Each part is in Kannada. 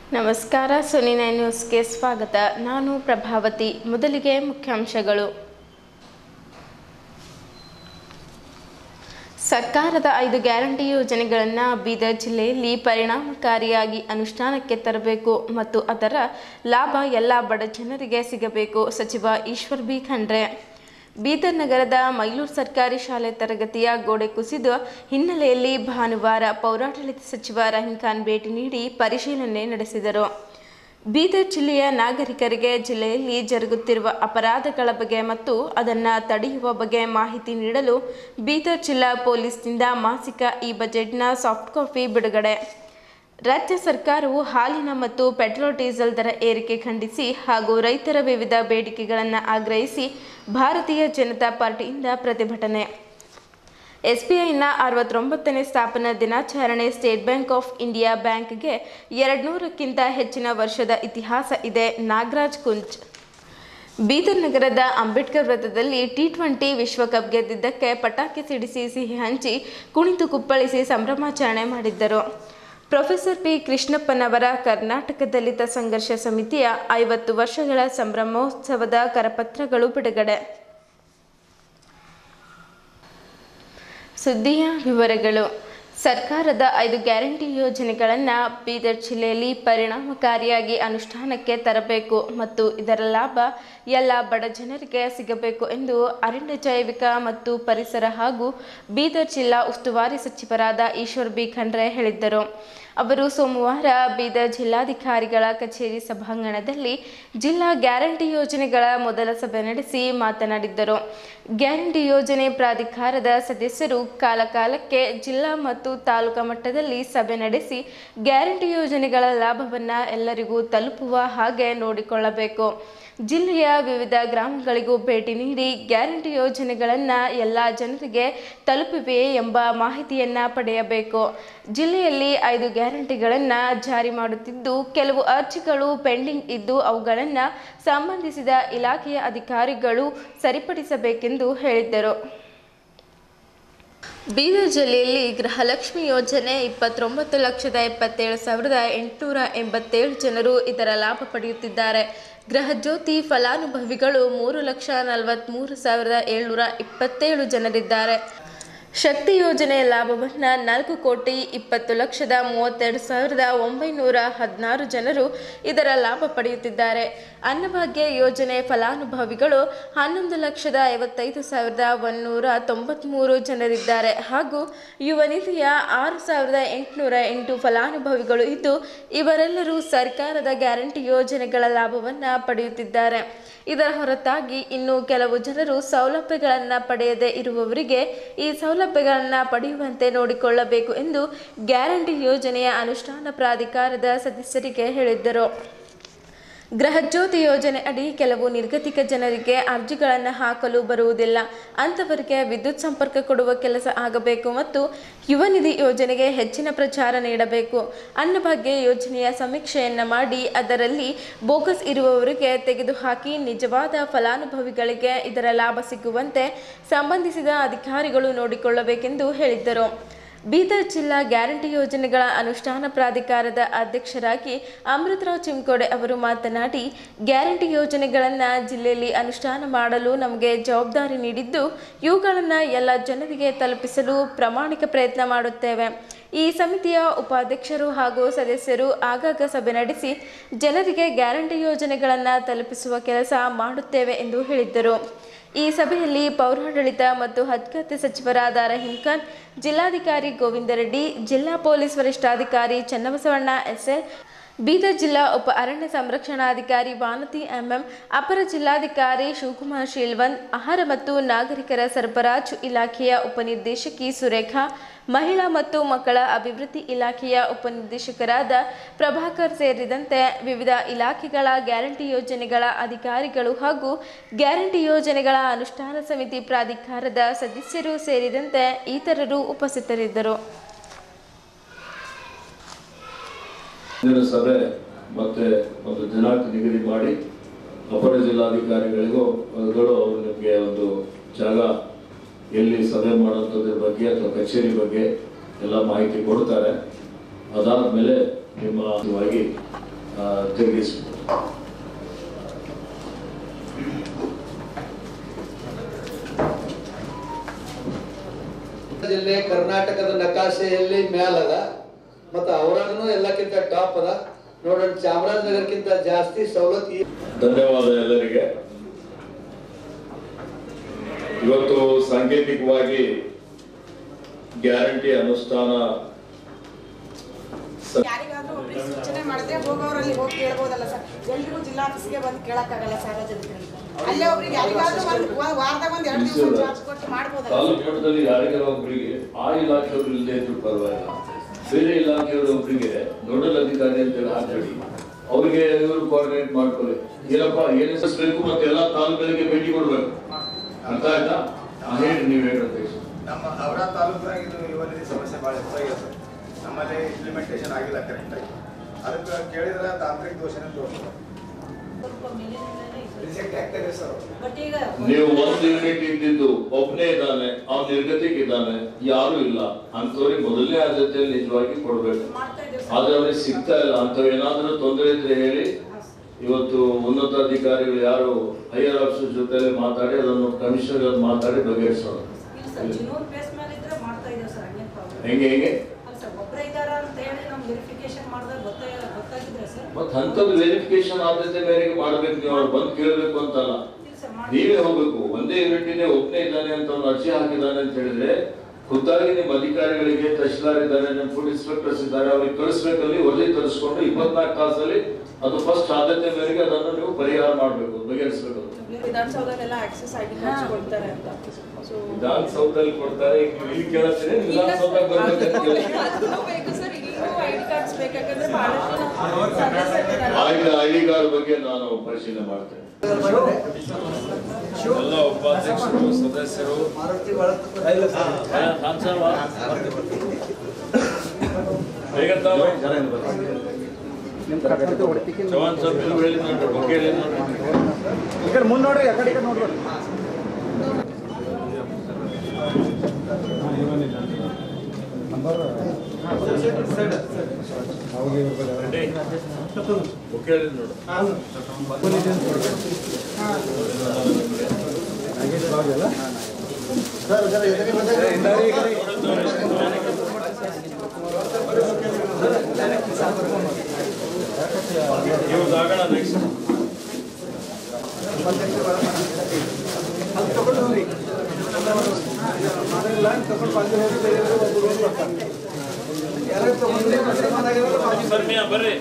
ನಮಸ್ಕಾರ ಸುನಿ ನೈನ್ ನ್ಯೂಸ್ಗೆ ಸ್ವಾಗತ ನಾನು ಪ್ರಭಾವತಿ ಮೊದಲಿಗೆ ಮುಖ್ಯಾಂಶಗಳು ಸರ್ಕಾರದ ಐದು ಗ್ಯಾರಂಟಿ ಯೋಜನೆಗಳನ್ನು ಬೀದರ್ ಜಿಲ್ಲೆಯಲ್ಲಿ ಪರಿಣಾಮಕಾರಿಯಾಗಿ ಅನುಷ್ಠಾನಕ್ಕೆ ತರಬೇಕು ಮತ್ತು ಅದರ ಲಾಭ ಎಲ್ಲ ಬಡ ಜನರಿಗೆ ಸಿಗಬೇಕು ಸಚಿವ ಈಶ್ವರ್ ಬಿ ಖಂಡ್ರೆ ಬೀದರ್ ನಗರದ ಮೈಲೂರು ಸರ್ಕಾರಿ ಶಾಲೆ ತರಗತಿಯ ಗೋಡೆ ಕುಸಿದ ಹಿನ್ನೆಲೆಯಲ್ಲಿ ಭಾನುವಾರ ಪೌರಾಡಳಿತ ಸಚಿವ ರಹೀಂ ಖಾನ್ ಭೇಟಿ ನೀಡಿ ಪರಿಶೀಲನೆ ನಡೆಸಿದರು ಬೀದರ್ ಜಿಲ್ಲೆಯ ನಾಗರಿಕರಿಗೆ ಜಿಲ್ಲೆಯಲ್ಲಿ ಜರುಗುತ್ತಿರುವ ಅಪರಾಧಗಳ ಬಗ್ಗೆ ಮತ್ತು ಅದನ್ನು ತಡೆಯುವ ಬಗ್ಗೆ ಮಾಹಿತಿ ನೀಡಲು ಬೀದರ್ ಜಿಲ್ಲಾ ಪೊಲೀಸ್ನಿಂದ ಮಾಸಿಕ ಈ ಬಜೆಟ್ನ ಸಾಫ್ಟ್ ಕಾಪಿ ಬಿಡುಗಡೆ ರಾಜ್ಯ ಸರ್ಕಾರವು ಹಾಲಿನ ಮತ್ತು ಪೆಟ್ರೋಲ್ ಡೀಸೆಲ್ ದರ ಏರಿಕೆ ಖಂಡಿಸಿ ಹಾಗೂ ರೈತರ ವಿವಿಧ ಬೇಡಿಕೆಗಳನ್ನು ಆಗ್ರಹಿಸಿ ಭಾರತೀಯ ಜನತಾ ಪಾರ್ಟಿಯಿಂದ ಪ್ರತಿಭಟನೆ ಎಸ್ಬಿಐನ ಅರವತ್ತೊಂಬತ್ತನೇ ಸ್ಥಾಪನಾ ದಿನಾಚರಣೆ ಸ್ಟೇಟ್ ಬ್ಯಾಂಕ್ ಆಫ್ ಇಂಡಿಯಾ ಬ್ಯಾಂಕ್ಗೆ ಎರಡುನೂರಕ್ಕಿಂತ ಹೆಚ್ಚಿನ ವರ್ಷದ ಇತಿಹಾಸ ಇದೆ ನಾಗರಾಜ್ ಕುಂಚ್ ಬೀದರ್ ನಗರದ ಅಂಬೇಡ್ಕರ್ ವೃತ್ತದಲ್ಲಿ ಟಿ ಟ್ವೆಂಟಿ ವಿಶ್ವಕಪ್ ಗೆದ್ದಿದ್ದಕ್ಕೆ ಪಟಾಕಿ ಸಿಡಿಸಿ ಸಿಹಿ ಹಂಚಿ ಕುಣಿತು ಕುಪ್ಪಳಿಸಿ ಸಂಭ್ರಮಾಚರಣೆ ಮಾಡಿದ್ದರು ಪ್ರೊಫೆಸರ್ ಪಿ ಕೃಷ್ಣಪ್ಪನವರ ಕರ್ನಾಟಕ ದಲಿತ ಸಂಘರ್ಷ ಸಮಿತಿಯ ಐವತ್ತು ವರ್ಷಗಳ ಸಂಭ್ರಮೋತ್ಸವದ ಕರಪತ್ರಗಳು ಬಿಡುಗಡೆ ಸುದ್ದಿಯ ವಿವರಗಳು ಸರ್ಕಾರದ ಐದು ಗ್ಯಾರಂಟಿ ಯೋಜನೆಗಳನ್ನು ಬೀದರ್ ಜಿಲ್ಲೆಯಲ್ಲಿ ಪರಿಣಾಮಕಾರಿಯಾಗಿ ಅನುಷ್ಠಾನಕ್ಕೆ ತರಬೇಕು ಮತ್ತು ಇದರ ಲಾಭ ಎಲ್ಲ ಬಡ ಜನರಿಗೆ ಸಿಗಬೇಕು ಎಂದು ಅರಣ್ಯ ಜೈವಿಕ ಮತ್ತು ಪರಿಸರ ಹಾಗೂ ಬೀದರ್ ಜಿಲ್ಲಾ ಉಸ್ತುವಾರಿ ಸಚಿವರಾದ ಈಶ್ವರ್ ಬಿ ಖಂಡ್ರೆ ಹೇಳಿದ್ದರು ಅವರು ಸೋಮವಾರ ಬೀದರ್ ಜಿಲ್ಲಾಧಿಕಾರಿಗಳ ಕಚೇರಿ ಸಭಾಂಗಣದಲ್ಲಿ ಜಿಲ್ಲಾ ಗ್ಯಾರಂಟಿ ಯೋಜನೆಗಳ ಮೊದಲ ಸಭೆ ನಡೆಸಿ ಮಾತನಾಡಿದ್ದರು ಗ್ಯಾರಂಟಿ ಯೋಜನೆ ಪ್ರಾಧಿಕಾರದ ಸದಸ್ಯರು ಕಾಲಕಾಲಕ್ಕೆ ಜಿಲ್ಲಾ ಮತ್ತು ತಾಲೂಕಾ ಮಟ್ಟದಲ್ಲಿ ಸಭೆ ನಡೆಸಿ ಗ್ಯಾರಂಟಿ ಯೋಜನೆಗಳ ಲಾಭವನ್ನು ಎಲ್ಲರಿಗೂ ತಲುಪುವ ಹಾಗೆ ನೋಡಿಕೊಳ್ಳಬೇಕು ಜಿಲ್ಲೆಯ ವಿವಿಧ ಗ್ರಾಮಗಳಿಗೂ ಭೇಟಿ ನೀಡಿ ಗ್ಯಾರಂಟಿ ಯೋಜನೆಗಳನ್ನು ಎಲ್ಲ ಜನರಿಗೆ ತಲುಪಿವೆಯೇ ಎಂಬ ಮಾಹಿತಿಯನ್ನು ಪಡೆಯಬೇಕು ಜಿಲ್ಲೆಯಲ್ಲಿ ಐದು ಗ್ಯಾರಂಟಿಗಳನ್ನು ಜಾರಿ ಮಾಡುತ್ತಿದ್ದು ಕೆಲವು ಅರ್ಜಿಗಳು ಪೆಂಡಿಂಗ್ ಇದ್ದು ಅವುಗಳನ್ನು ಸಂಬಂಧಿಸಿದ ಇಲಾಖೆಯ ಅಧಿಕಾರಿಗಳು ಸರಿಪಡಿಸಬೇಕೆಂದು ಹೇಳಿದ್ದರು ಬೀದರ್ ಜಿಲ್ಲೆಯಲ್ಲಿ ಗೃಹಲಕ್ಷ್ಮಿ ಯೋಜನೆ ಇಪ್ಪತ್ತೊಂಬತ್ತು ಲಕ್ಷದ ಎಪ್ಪತ್ತೇಳು ಸಾವಿರದ ಎಂಟುನೂರ ಎಂಬತ್ತೇಳು ಜನರು ಇದರ ಲಾಭ ಪಡೆಯುತ್ತಿದ್ದಾರೆ ಗೃಹಜ್ಯೋತಿ ಫಲಾನುಭವಿಗಳು ಮೂರು ಲಕ್ಷ ನಲವತ್ತ್ಮೂರು ಸಾವಿರದ ಏಳ್ನೂರ ಇಪ್ಪತ್ತೇಳು ಜನರಿದ್ದಾರೆ ಶಕ್ತಿ ಯೋಜನೆಯ ಲಾಭವನ್ನು ನಾಲ್ಕು ಕೋಟಿ ಇಪ್ಪತ್ತು ಲಕ್ಷದ ಮೂವತ್ತೆರಡು ಸಾವಿರದ ಒಂಬೈನೂರ ಹದಿನಾರು ಜನರು ಇದರ ಲಾಭ ಪಡೆಯುತ್ತಿದ್ದಾರೆ ಅನ್ನಭಾಗ್ಯ ಯೋಜನೆ ಫಲಾನುಭವಿಗಳು ಹನ್ನೊಂದು ಲಕ್ಷದ ಐವತ್ತೈದು ಸಾವಿರದ ಒಂನ್ನೂರ ತೊಂಬತ್ತ್ಮೂರು ಜನರಿದ್ದಾರೆ ಹಾಗೂ ಯುವ ನಿಧಿಯ ಆರು ಸಾವಿರದ ಎಂಟುನೂರ ಎಂಟು ಫಲಾನುಭವಿಗಳು ಇದ್ದು ಇವರೆಲ್ಲರೂ ಸರ್ಕಾರದ ಗ್ಯಾರಂಟಿ ಯೋಜನೆಗಳ ಲಾಭವನ್ನು ಪಡೆಯುತ್ತಿದ್ದಾರೆ ಇದರ ಹೊರತಾಗಿ ಇನ್ನು ಕೆಲವು ಜನರು ಸೌಲಭ್ಯಗಳನ್ನು ಪಡೆಯದೇ ಇರುವವರಿಗೆ ಈ ಸೌಲಭ್ಯಗಳನ್ನು ಪಡೆಯುವಂತೆ ನೋಡಿಕೊಳ್ಳಬೇಕು ಎಂದು ಗ್ಯಾರಂಟಿ ಯೋಜನೆಯ ಅನುಷ್ಠಾನ ಪ್ರಾಧಿಕಾರದ ಸದಸ್ಯರಿಗೆ ಹೇಳಿದ್ದರು ಗೃಹಜ್ಯೋತಿ ಯೋಜನೆ ಅಡಿ ಕೆಲವು ನಿರ್ಗತಿಕ ಜನರಿಗೆ ಅರ್ಜಿಗಳನ್ನು ಹಾಕಲು ಬರುವುದಿಲ್ಲ ಅಂಥವರಿಗೆ ವಿದ್ಯುತ್ ಸಂಪರ್ಕ ಕೊಡುವ ಕೆಲಸ ಆಗಬೇಕು ಮತ್ತು ಯುವ ನಿಧಿ ಯೋಜನೆಗೆ ಹೆಚ್ಚಿನ ಪ್ರಚಾರ ನೀಡಬೇಕು ಅನ್ನಭಾಗ್ಯ ಯೋಜನೆಯ ಸಮೀಕ್ಷೆಯನ್ನು ಮಾಡಿ ಅದರಲ್ಲಿ ಬೋಗಸ್ ಇರುವವರಿಗೆ ತೆಗೆದುಹಾಕಿ ನಿಜವಾದ ಫಲಾನುಭವಿಗಳಿಗೆ ಇದರ ಲಾಭ ಸಿಗುವಂತೆ ಸಂಬಂಧಿಸಿದ ಅಧಿಕಾರಿಗಳು ನೋಡಿಕೊಳ್ಳಬೇಕೆಂದು ಹೇಳಿದ್ದರು ಬೀದರ್ ಜಿಲ್ಲಾ ಗ್ಯಾರಂಟಿ ಯೋಜನೆಗಳ ಅನುಷ್ಠಾನ ಪ್ರಾಧಿಕಾರದ ಅಧ್ಯಕ್ಷರಾಗಿ ಅಮೃತರಾವ್ ಚಿಮ್ಕೋಡೆ ಅವರು ಮಾತನಾಡಿ ಗ್ಯಾರಂಟಿ ಯೋಜನೆಗಳನ್ನು ಜಿಲ್ಲೆಯಲ್ಲಿ ಅನುಷ್ಠಾನ ಮಾಡಲು ನಮಗೆ ಜವಾಬ್ದಾರಿ ನೀಡಿದ್ದು ಇವುಗಳನ್ನು ಎಲ್ಲ ಜನರಿಗೆ ತಲುಪಿಸಲು ಪ್ರಾಮಾಣಿಕ ಪ್ರಯತ್ನ ಮಾಡುತ್ತೇವೆ ಈ ಸಮಿತಿಯ ಉಪಾಧ್ಯಕ್ಷರು ಹಾಗೂ ಸದಸ್ಯರು ಆಗಾಗ ಸಭೆ ನಡೆಸಿ ಜನರಿಗೆ ಗ್ಯಾರಂಟಿ ಯೋಜನೆಗಳನ್ನು ತಲುಪಿಸುವ ಕೆಲಸ ಮಾಡುತ್ತೇವೆ ಎಂದು ಹೇಳಿದ್ದರು ಈ ಸಭೆಯಲ್ಲಿ ಪೌರಾಡಳಿತ ಮತ್ತು ಹಜ್ ಖಾತೆ ಸಚಿವರಾದ ರಹೀಂ ಖಾನ್ ಜಿಲ್ಲಾಧಿಕಾರಿ ಗೋವಿಂದ ರೆಡ್ಡಿ ಜಿಲ್ಲಾ ಪೊಲೀಸ್ ವರಿಷ್ಠಾಧಿಕಾರಿ ಚನ್ನಬಸವಣ್ಣ ಎಸ್ಎಲ್ ಬೀದರ್ ಜಿಲ್ಲಾ ಉಪ ಅರಣ್ಯ ಸಂರಕ್ಷಣಾಧಿಕಾರಿ ವಾನತಿ ಎಂಎಂ ಅಪರ ಜಿಲ್ಲಾಧಿಕಾರಿ ಶಿವಕುಮಾರ್ ಶೀಲ್ವಂತ್ ಆಹಾರ ಮತ್ತು ನಾಗರಿಕರ ಸರಬರಾಜು ಇಲಾಖೆಯ ಉಪನಿರ್ದೇಶಕಿ ಸುರೇಖಾ ಮಹಿಳಾ ಮತ್ತು ಮಕ್ಕಳ ಅಭಿವೃದ್ಧಿ ಇಲಾಖೆಯ ಉಪನಿರ್ದೇಶಕರಾದ ಪ್ರಭಾಕರ್ ಸೇರಿದಂತೆ ವಿವಿಧ ಇಲಾಖೆಗಳ ಗ್ಯಾರಂಟಿ ಯೋಜನೆಗಳ ಅಧಿಕಾರಿಗಳು ಹಾಗೂ ಗ್ಯಾರಂಟಿ ಯೋಜನೆಗಳ ಅನುಷ್ಠಾನ ಸಮಿತಿ ಪ್ರಾಧಿಕಾರದ ಸದಸ್ಯರು ಸೇರಿದಂತೆ ಇತರರು ಉಪಸ್ಥಿತರಿದ್ದರು ಮುಂದಿನ ಸಭೆ ಮತ್ತೆ ಒಂದು ದಿನಾಂಕ ನಿಗದಿ ಮಾಡಿ ಅಪರ ಜಿಲ್ಲಾಧಿಕಾರಿಗಳಿಗೂ ಅವುಗಳು ಅವರು ನಿಮಗೆ ಒಂದು ಜಾಗ ಎಲ್ಲಿ ಸಭೆ ಮಾಡೋಂಥದ್ರ ಬಗ್ಗೆ ಅಥವಾ ಕಚೇರಿ ಬಗ್ಗೆ ಎಲ್ಲ ಮಾಹಿತಿ ಕೊಡ್ತಾರೆ ಅದಾದ್ಮೇಲೆ ನಿಮ್ಮ ವಾಗಿ ಆ, ತಿರುಗಿಸ್ಬೋದು ಜಿಲ್ಲೆ ಕರ್ನಾಟಕದ ನಕಾಶೆಯಲ್ಲಿ ಮ್ಯಾಲದ ಮತ್ತು ಅವರಾಗನು ಎಲ್ಲಕ್ಕಿಂತ ಟಾಪ್ ಅದ ನೋಡೋಣ ಚಾಮರಾಜನಗರಕ್ಕಿಂತ ಜಾಸ್ತಿ ಸವಲತ್ತು ಈ ಧನ್ಯವಾದ ಎಲ್ಲರಿಗೆ ಇವತ್ತು ಸಾಂಕೇತಿಕವಾಗಿ ಗ್ಯಾರಂಟಿ ಅನುಷ್ಠಾನ ಸ- ಯಾರಿಗಾದ್ರೂ ಒಬ್ರಿಗೆ ಸೂಚನೆ ಮಾಡಿದ್ರೆ ಹೋಗೋರಲ್ಲಿ ಹೋಗಿ ಕೇಳ್ಬೋದಲ್ಲ ಸರ್ ಎಲ್ರಿಗೂ ಜಿಲ್ಲಾ ಆಫೀಸ್ಗೆ ಬಂದು ಕೇಳಕ್ಕಾಗಲ್ಲ ಸಾರ್ವಜನಿಕರಿಗೆ ಅಲ್ಲೇ ಒಬ್ರಿಗೆ ಯಾರಿಗಾದ್ರೂ ಒಂದು ವಾರದಾಗ ಒಂದ್ ಎರಡು ದಿವಸ ಚಾರ್ಜ್ ಕೊಟ್ಟು ಮಾಡ್ಬೋದಲ್ಲ ತಾಲೂಕು ಮಟ್ಟದಲ್ಲಿ ಯಾರಿಗಾರ ಒಬ್ಬರಿಗೆ ಆ ಇಲಾಖೆಯವರು ಇಲ್ಲದೆ ಇದ್ರು ಪರವಾಗಿಲ್ಲ ಬೇರೆ ಇಲಾಖೆಯವರು ಒಬ್ಬರಿಗೆ ನೋಡಲ್ ಅಧಿಕಾರಿ ಅಂತೇಳಿ ಹಾಕಿ ಅವರಿಗೆ ಇವರು ಕೋಆರ್ಡಿನೇಟ್ ಮಾಡ್ಕೊಳ್ಳಿ ಏನಪ್ಪ ಏನಿಸಬೇಕು ಮತ್ತೆ ಎಲ್ಲ ತಾಲೂಕುಗಳಿಗೆ ಭೇಟಿ ಕೊಡ್ಬೇಕು ಅರ್ಥ ಆಯ್ತಾ ಆ, ಹೇಳಿ ನೀವು ಹೇಳಿ ಅಧ್ಯಕ್ಷ ನಮ್ಮ ಅವರ ತಾಲೂಕಿನಾಗ ಇದು ಇವಲ್ಲಿ ಸಮಸ್ಯೆ ಭಾಳ ಹೆಚ್ಚಾಗಿದೆ ಸರ್ ನಮ್ಮಲ್ಲಿ ಇಂಪ್ಲಿಮೆಂಟೇಷನ್ ಆಗಿಲ್ಲ ಕರೆಕ್ಟಾಗಿ ಅದಕ್ಕೆ ಕೇಳಿದ್ರೆ ತಾಂತ್ರಿಕ ದೋಷನೇ ತೋರಿಸ್ತಾರೆ ರಿಜೆಕ್ಟ್ ಆಗ್ತಾರೆ ಸರ್ ಅವ್ರು. ನೀವು ಒಂದು ಯೂನಿಟ್ ಇದ್ದಿದ್ದು ಒಬ್ಬನೇ ಇದ್ದಾನೆ ಅವ್ನ ನಿರ್ಗತಿಗೆ ಇದ್ದಾನೆ ಯಾರು ಇಲ್ಲ ಅಂತವ್ರಿಗೆ ಮೊದಲನೇ ಆದ್ಯತೆಯಲ್ಲಿ ನಿಜವಾಗಿ ಕೊಡ್ಬೇಕು ಆದ್ರೆ ಅವ್ರಿಗೆ ಸಿಗ್ತಾ ಇಲ್ಲ ಅಂತವ್ ಏನಾದ್ರೂ ತೊಂದರೆ ಇದ್ರೆ ಹೇಳಿ ಇವತ್ತು ಉನ್ನತ ಅಧಿಕಾರಿಗಳು ಯಾರು ಹೈಯರ್ ಆಫೀಸರ್ ಜೊತೆ ಮಾತಾಡಿ ಅದನ್ನು ಕಮಿಷನರ್ ಮಾತಾಡಿ ಬಗೆಹರಿಸೋಣ ಜಿನೋರ್ ಬೇಸ್ ಮೇಲೆ ಇದ್ರೆ ಮಾಡ್ತಾ ಇದ್ದೇವೆ ಸರ್ ಹಂಗೇನ್ ಪ್ರಾಬ್ಲಮ್ ಹೆಂಗೆ ಹೆಂಗೆ ಅಲ್ಲ ಸರ್ ಒಬ್ಬರೇ ಇದ್ದಾರ ಅಂತ ಹೇಳಿ ನಮ್ ವೆರಿಫಿಕೇಶನ್ ಮಾಡಿದಾಗ ಗೊತ್ತಾಗ ಗೊತ್ತಾಗಿದ್ರೆ ಸರ್ ಮತ್ ಅಂತದ್ದು ವೆರಿಫಿಕೇಶನ್ ಆದ್ಯತೆ ಮೇರೆಗೆ ಮಾಡ್ಬೇಕು ನೀವು ಅವ್ರು ಬಂದು ಕೇಳಬೇಕು ಅಂತಲ್ಲ ಇಲ್ಲ ಸರ್ ಮಾಡಿ ನೀವೇ ಹೋಗ್ಬೇಕು ಒಂದೇ ಯೂನಿಟಿನೇ ಒಬ್ಬನೇ ಇದ್ದಾನೆ ಅಂತ ಅವ್ನು ಅರ್ಜಿ ಹಾಕಿದ್ದಾನೆ ಅಂತ ಹೇಳಿದ್ರೆ ಖುದ್ದಾಗಿ ನಿಮ್ಮ ಅಧಿಕಾರಿಗಳಿಗೆ ತಹಶೀಲ್ದಾರ್ ಇದ್ದಾರೆ ನಿಮ್ಮ ಫುಡ್ ಇನ್ಸ್ಪೆಕ್ಟರ್ಸ್ ಇದ್ದಾರೆ ಅವ್ರಿಗೆ ಕಳಿಸ್ಬೇಕಲ್ಲಿ ವರದಿ ತರಿಸ್ಕೊಂಡು ಇಪ್ಪತ್ನಾಲ್ಕು ತಾಸಲ್ಲಿ ಅದು ಫಸ್ಟ್ ಆದ್ಯತೆ ಮೇರೆಗೆ ಅದನ್ನು ನೀವು ಪರಿಹಾರ ಮಾಡಬೇಕು ಬಗೆಹರಿಸಬೇಕು ವಿಧಾನಸೌಧದೆಲ್ಲ ಆಕ್ಸೆಸ್ ಐಡಿ ಕಾರ್ಡ್ಸ್ ಕೊಡ್ತಾರೆ ಅಂತ ಸೊ ವಿಧಾನಸೌಧದಲ್ಲಿ ಕೊಡ್ತಾರೆ ಈಗ ನೀವು ಇಲ್ಲಿ ಕೇಳತ್ತೀರಿ ವಿಧಾನಸೌಧಕ್ಕೆ ಬರ್ಬೇಕಂತ ಕೇಳ್ತೀರಿ. ಅದಕ್ಕೂ ಬೇಕು ಸರ್ ಇಲ್ಲಿಗೂ ಐಡಿ ಕಾರ್ಡ್ಸ್ ಬೇಕಾಗಂದ್ರೆ ಬಹಳಷ್ಟು ಸದಸ್ಯರಿದ್ದಾರೆ. ಆಯ್ತು ಐ ಡಿ ಕಾರ್ಡ್ ಬಗ್ಗೆ ನಾನು ಪರಿಶೀಲನೆ ಮಾಡ್ತೇನೆ ಎಲ್ಲ ಉಪಾಧ್ಯಕ್ಷರು ಸದಸ್ಯರು ಬೇಗ ತಾವು ಚವಾನ್ ಸಾಬ್ ನೀವು ಹೇಳಿದ್ ನೋಡ್ರಿ ಬಗ್ಗೆ ಹೇಳಿದ್ ನೋಡ್ರಿ ಮುಂದೆ ನೋಡ್ರಿ ಆ ಕಡೆ ಈ ಕಡೆ ನೋಡ್ರಿ ಬಗ್ಗೆ ಹೇಳಿದ್ ನೋಡ್ರಿ ಇವ್ರದ್ದು ಆಗೋಣ ನೆಕ್ಸ್ಟ್ ಬರ್ರಿ ಬರ್ರಿ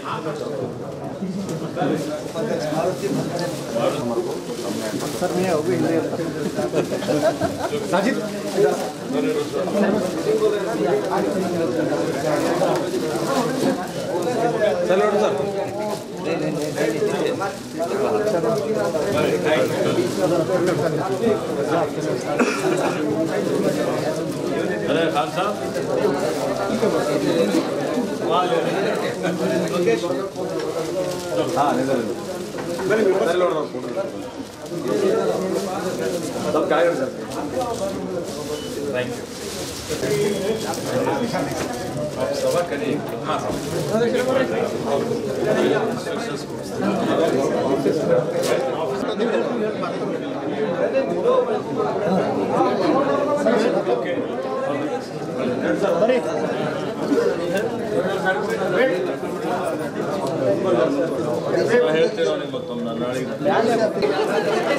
अरे खान साहब थैंक यू आप सभा करिए ಹೇಳ್ತೀರೋ ನಿಮ್ಗೆ ಮತ್ತೊಮ್ಮೆ ನಾನು ನಾಳೆಗೆ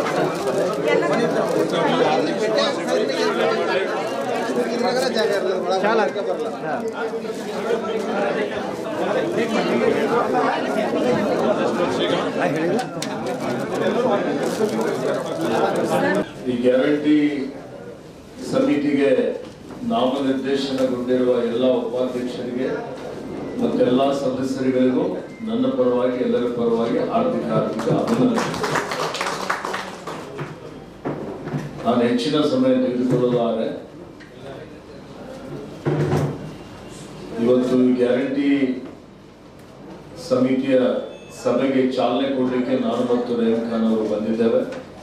ಈ ಗ್ಯಾರಂಟಿ ಸಮಿತಿಗೆ ನಾಮನಿರ್ದೇಶನಗೊಂಡಿರುವ ಎಲ್ಲ ಉಪಾಧ್ಯಕ್ಷರಿಗೆ ಮತ್ತೆಲ್ಲ ಸದಸ್ಯರುಗಳಿಗೂ ನನ್ನ ಪರವಾಗಿ ಎಲ್ಲರ ಪರವಾಗಿ ಆರ್ಥಿಕ ಆರ್ಥಿಕ ಅಭಿನಂದನೆ ನಾನು ಹೆಚ್ಚಿನ ಸಮಯ ತೆಗೆದುಕೊಳ್ಳಲಾರೆ ಇವತ್ತು ಈ ಗ್ಯಾರಂಟಿ ಸಮಿತಿಯ ಸಭೆಗೆ ಚಾಲನೆ ಕೊಡಲಿಕ್ಕೆ ನಾನು ಮತ್ತು ರೇಣು ಖಾನ್ ಅವರು ಬಂದಿದ್ದೇವೆ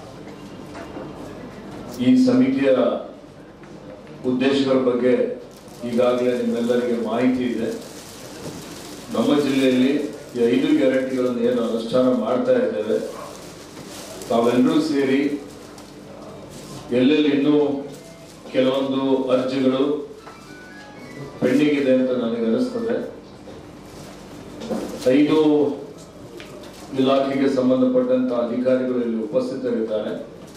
ಈ ಸಮಿತಿಯ ಉದ್ದೇಶಗಳ ಬಗ್ಗೆ ಈಗಾಗಲೇ ನಿಮ್ಮೆಲ್ಲರಿಗೆ ಮಾಹಿತಿ ಇದೆ ನಮ್ಮ ಜಿಲ್ಲೆಯಲ್ಲಿ ಈ ಐದು ಗ್ಯಾರಂಟಿಗಳನ್ನು ಏನು ಅನುಷ್ಠಾನ ಮಾಡ್ತಾ ಇದ್ದೇವೆ ತಾವೆಲ್ಲರೂ ಸೇರಿ ಎಲ್ಲೆಲ್ಲಿ ಇನ್ನೂ ಕೆಲವೊಂದು ಅರ್ಜಿಗಳು ಪೆಂಡಿಂಗ್ ಇದೆ ಅಂತ ನನಗೆ ಅನಿಸ್ತದೆ ಐದು ಇಲಾಖೆಗೆ ಸಂಬಂಧಪಟ್ಟಂತ ಅಧಿಕಾರಿಗಳು ಇಲ್ಲಿ ಉಪಸ್ಥಿತರಿದ್ದಾರೆ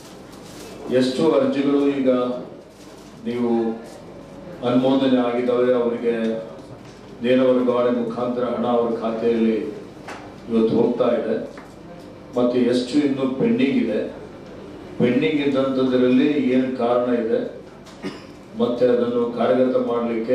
ಎಷ್ಟು ಅರ್ಜಿಗಳು ಈಗ ನೀವು ಅನುಮೋದನೆ ಆಗಿದ್ದಾವೆ ಅವರಿಗೆ ನೇರ ವರ್ಗಾವಣೆ ಮುಖಾಂತರ ಹಣ ಅವರ ಖಾತೆಯಲ್ಲಿ ಇವತ್ತು ಹೋಗ್ತಾ ಇದೆ ಮತ್ತು ಎಷ್ಟು ಇನ್ನು ಪೆಂಡಿಂಗ್ ಇದೆ ಪೆಂಡಿಂಗ್ ಇದ್ದಂಥದ್ರಲ್ಲಿ ಏನು ಕಾರಣ ಇದೆ ಮತ್ತೆ ಅದನ್ನು ಕಾರ್ಯಗತ ಮಾಡಲಿಕ್ಕೆ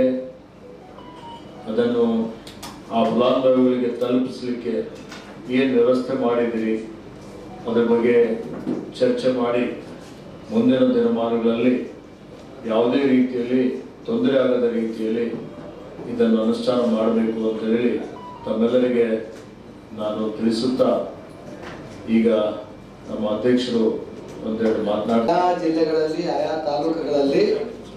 ಅದನ್ನು ಆ ಫಲಾನುಭವಿಗಳಿಗೆ ತಲುಪಿಸಲಿಕ್ಕೆ ಏನು ವ್ಯವಸ್ಥೆ ಮಾಡಿದಿರಿ ಅದರ ಬಗ್ಗೆ ಚರ್ಚೆ ಮಾಡಿ ಮುಂದಿನ ದಿನಮಾನಗಳಲ್ಲಿ ಯಾವುದೇ ರೀತಿಯಲ್ಲಿ ತೊಂದರೆ ಆಗದ ರೀತಿಯಲ್ಲಿ ಇದನ್ನು ಅನುಷ್ಠಾನ ಮಾಡಬೇಕು ಅಂತ ಹೇಳಿ ತಮ್ಮೆಲ್ಲರಿಗೆ ನಾನು ತಿಳಿಸುತ್ತಾ ಈಗ ನಮ್ಮ ಅಧ್ಯಕ್ಷರು ಒಂದೆರಡು ಮಾತನಾಡ ಆಯಾ ಜಿಲ್ಲೆಗಳಲ್ಲಿ ಆಯಾ ತಾಲೂಕುಗಳಲ್ಲಿ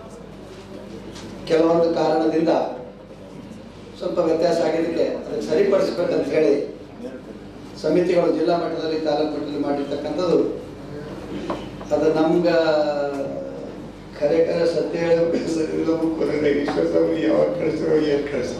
ಕೆಲವೊಂದು ಕಾರಣದಿಂದ ಸ್ವಲ್ಪ ವ್ಯತ್ಯಾಸ ಆಗಿದ್ದಕ್ಕೆ ಅದಕ್ಕೆ ಸರಿಪಡಿಸ್ಬೇಕಂತ ಹೇಳಿ ಸಮಿತಿಗಳು ಜಿಲ್ಲಾ ಮಟ್ಟದಲ್ಲಿ ತಾಲೂಕು ಮಟ್ಟದಲ್ಲಿ ಮಾಡಿರ್ತಕ್ಕಂಥದ್ದು ಅದು ನಮ್ಗ ಖರೆ ಖರೆ ಸತ್ಯ ಹೇಳಬೇಕು ವಿಶ್ವಾಸವನ್ನು ಯಾವಾಗ ಕಳಿಸ್ತಾರೋ ಏನು ಕಳಿಸ್ತಾರೋ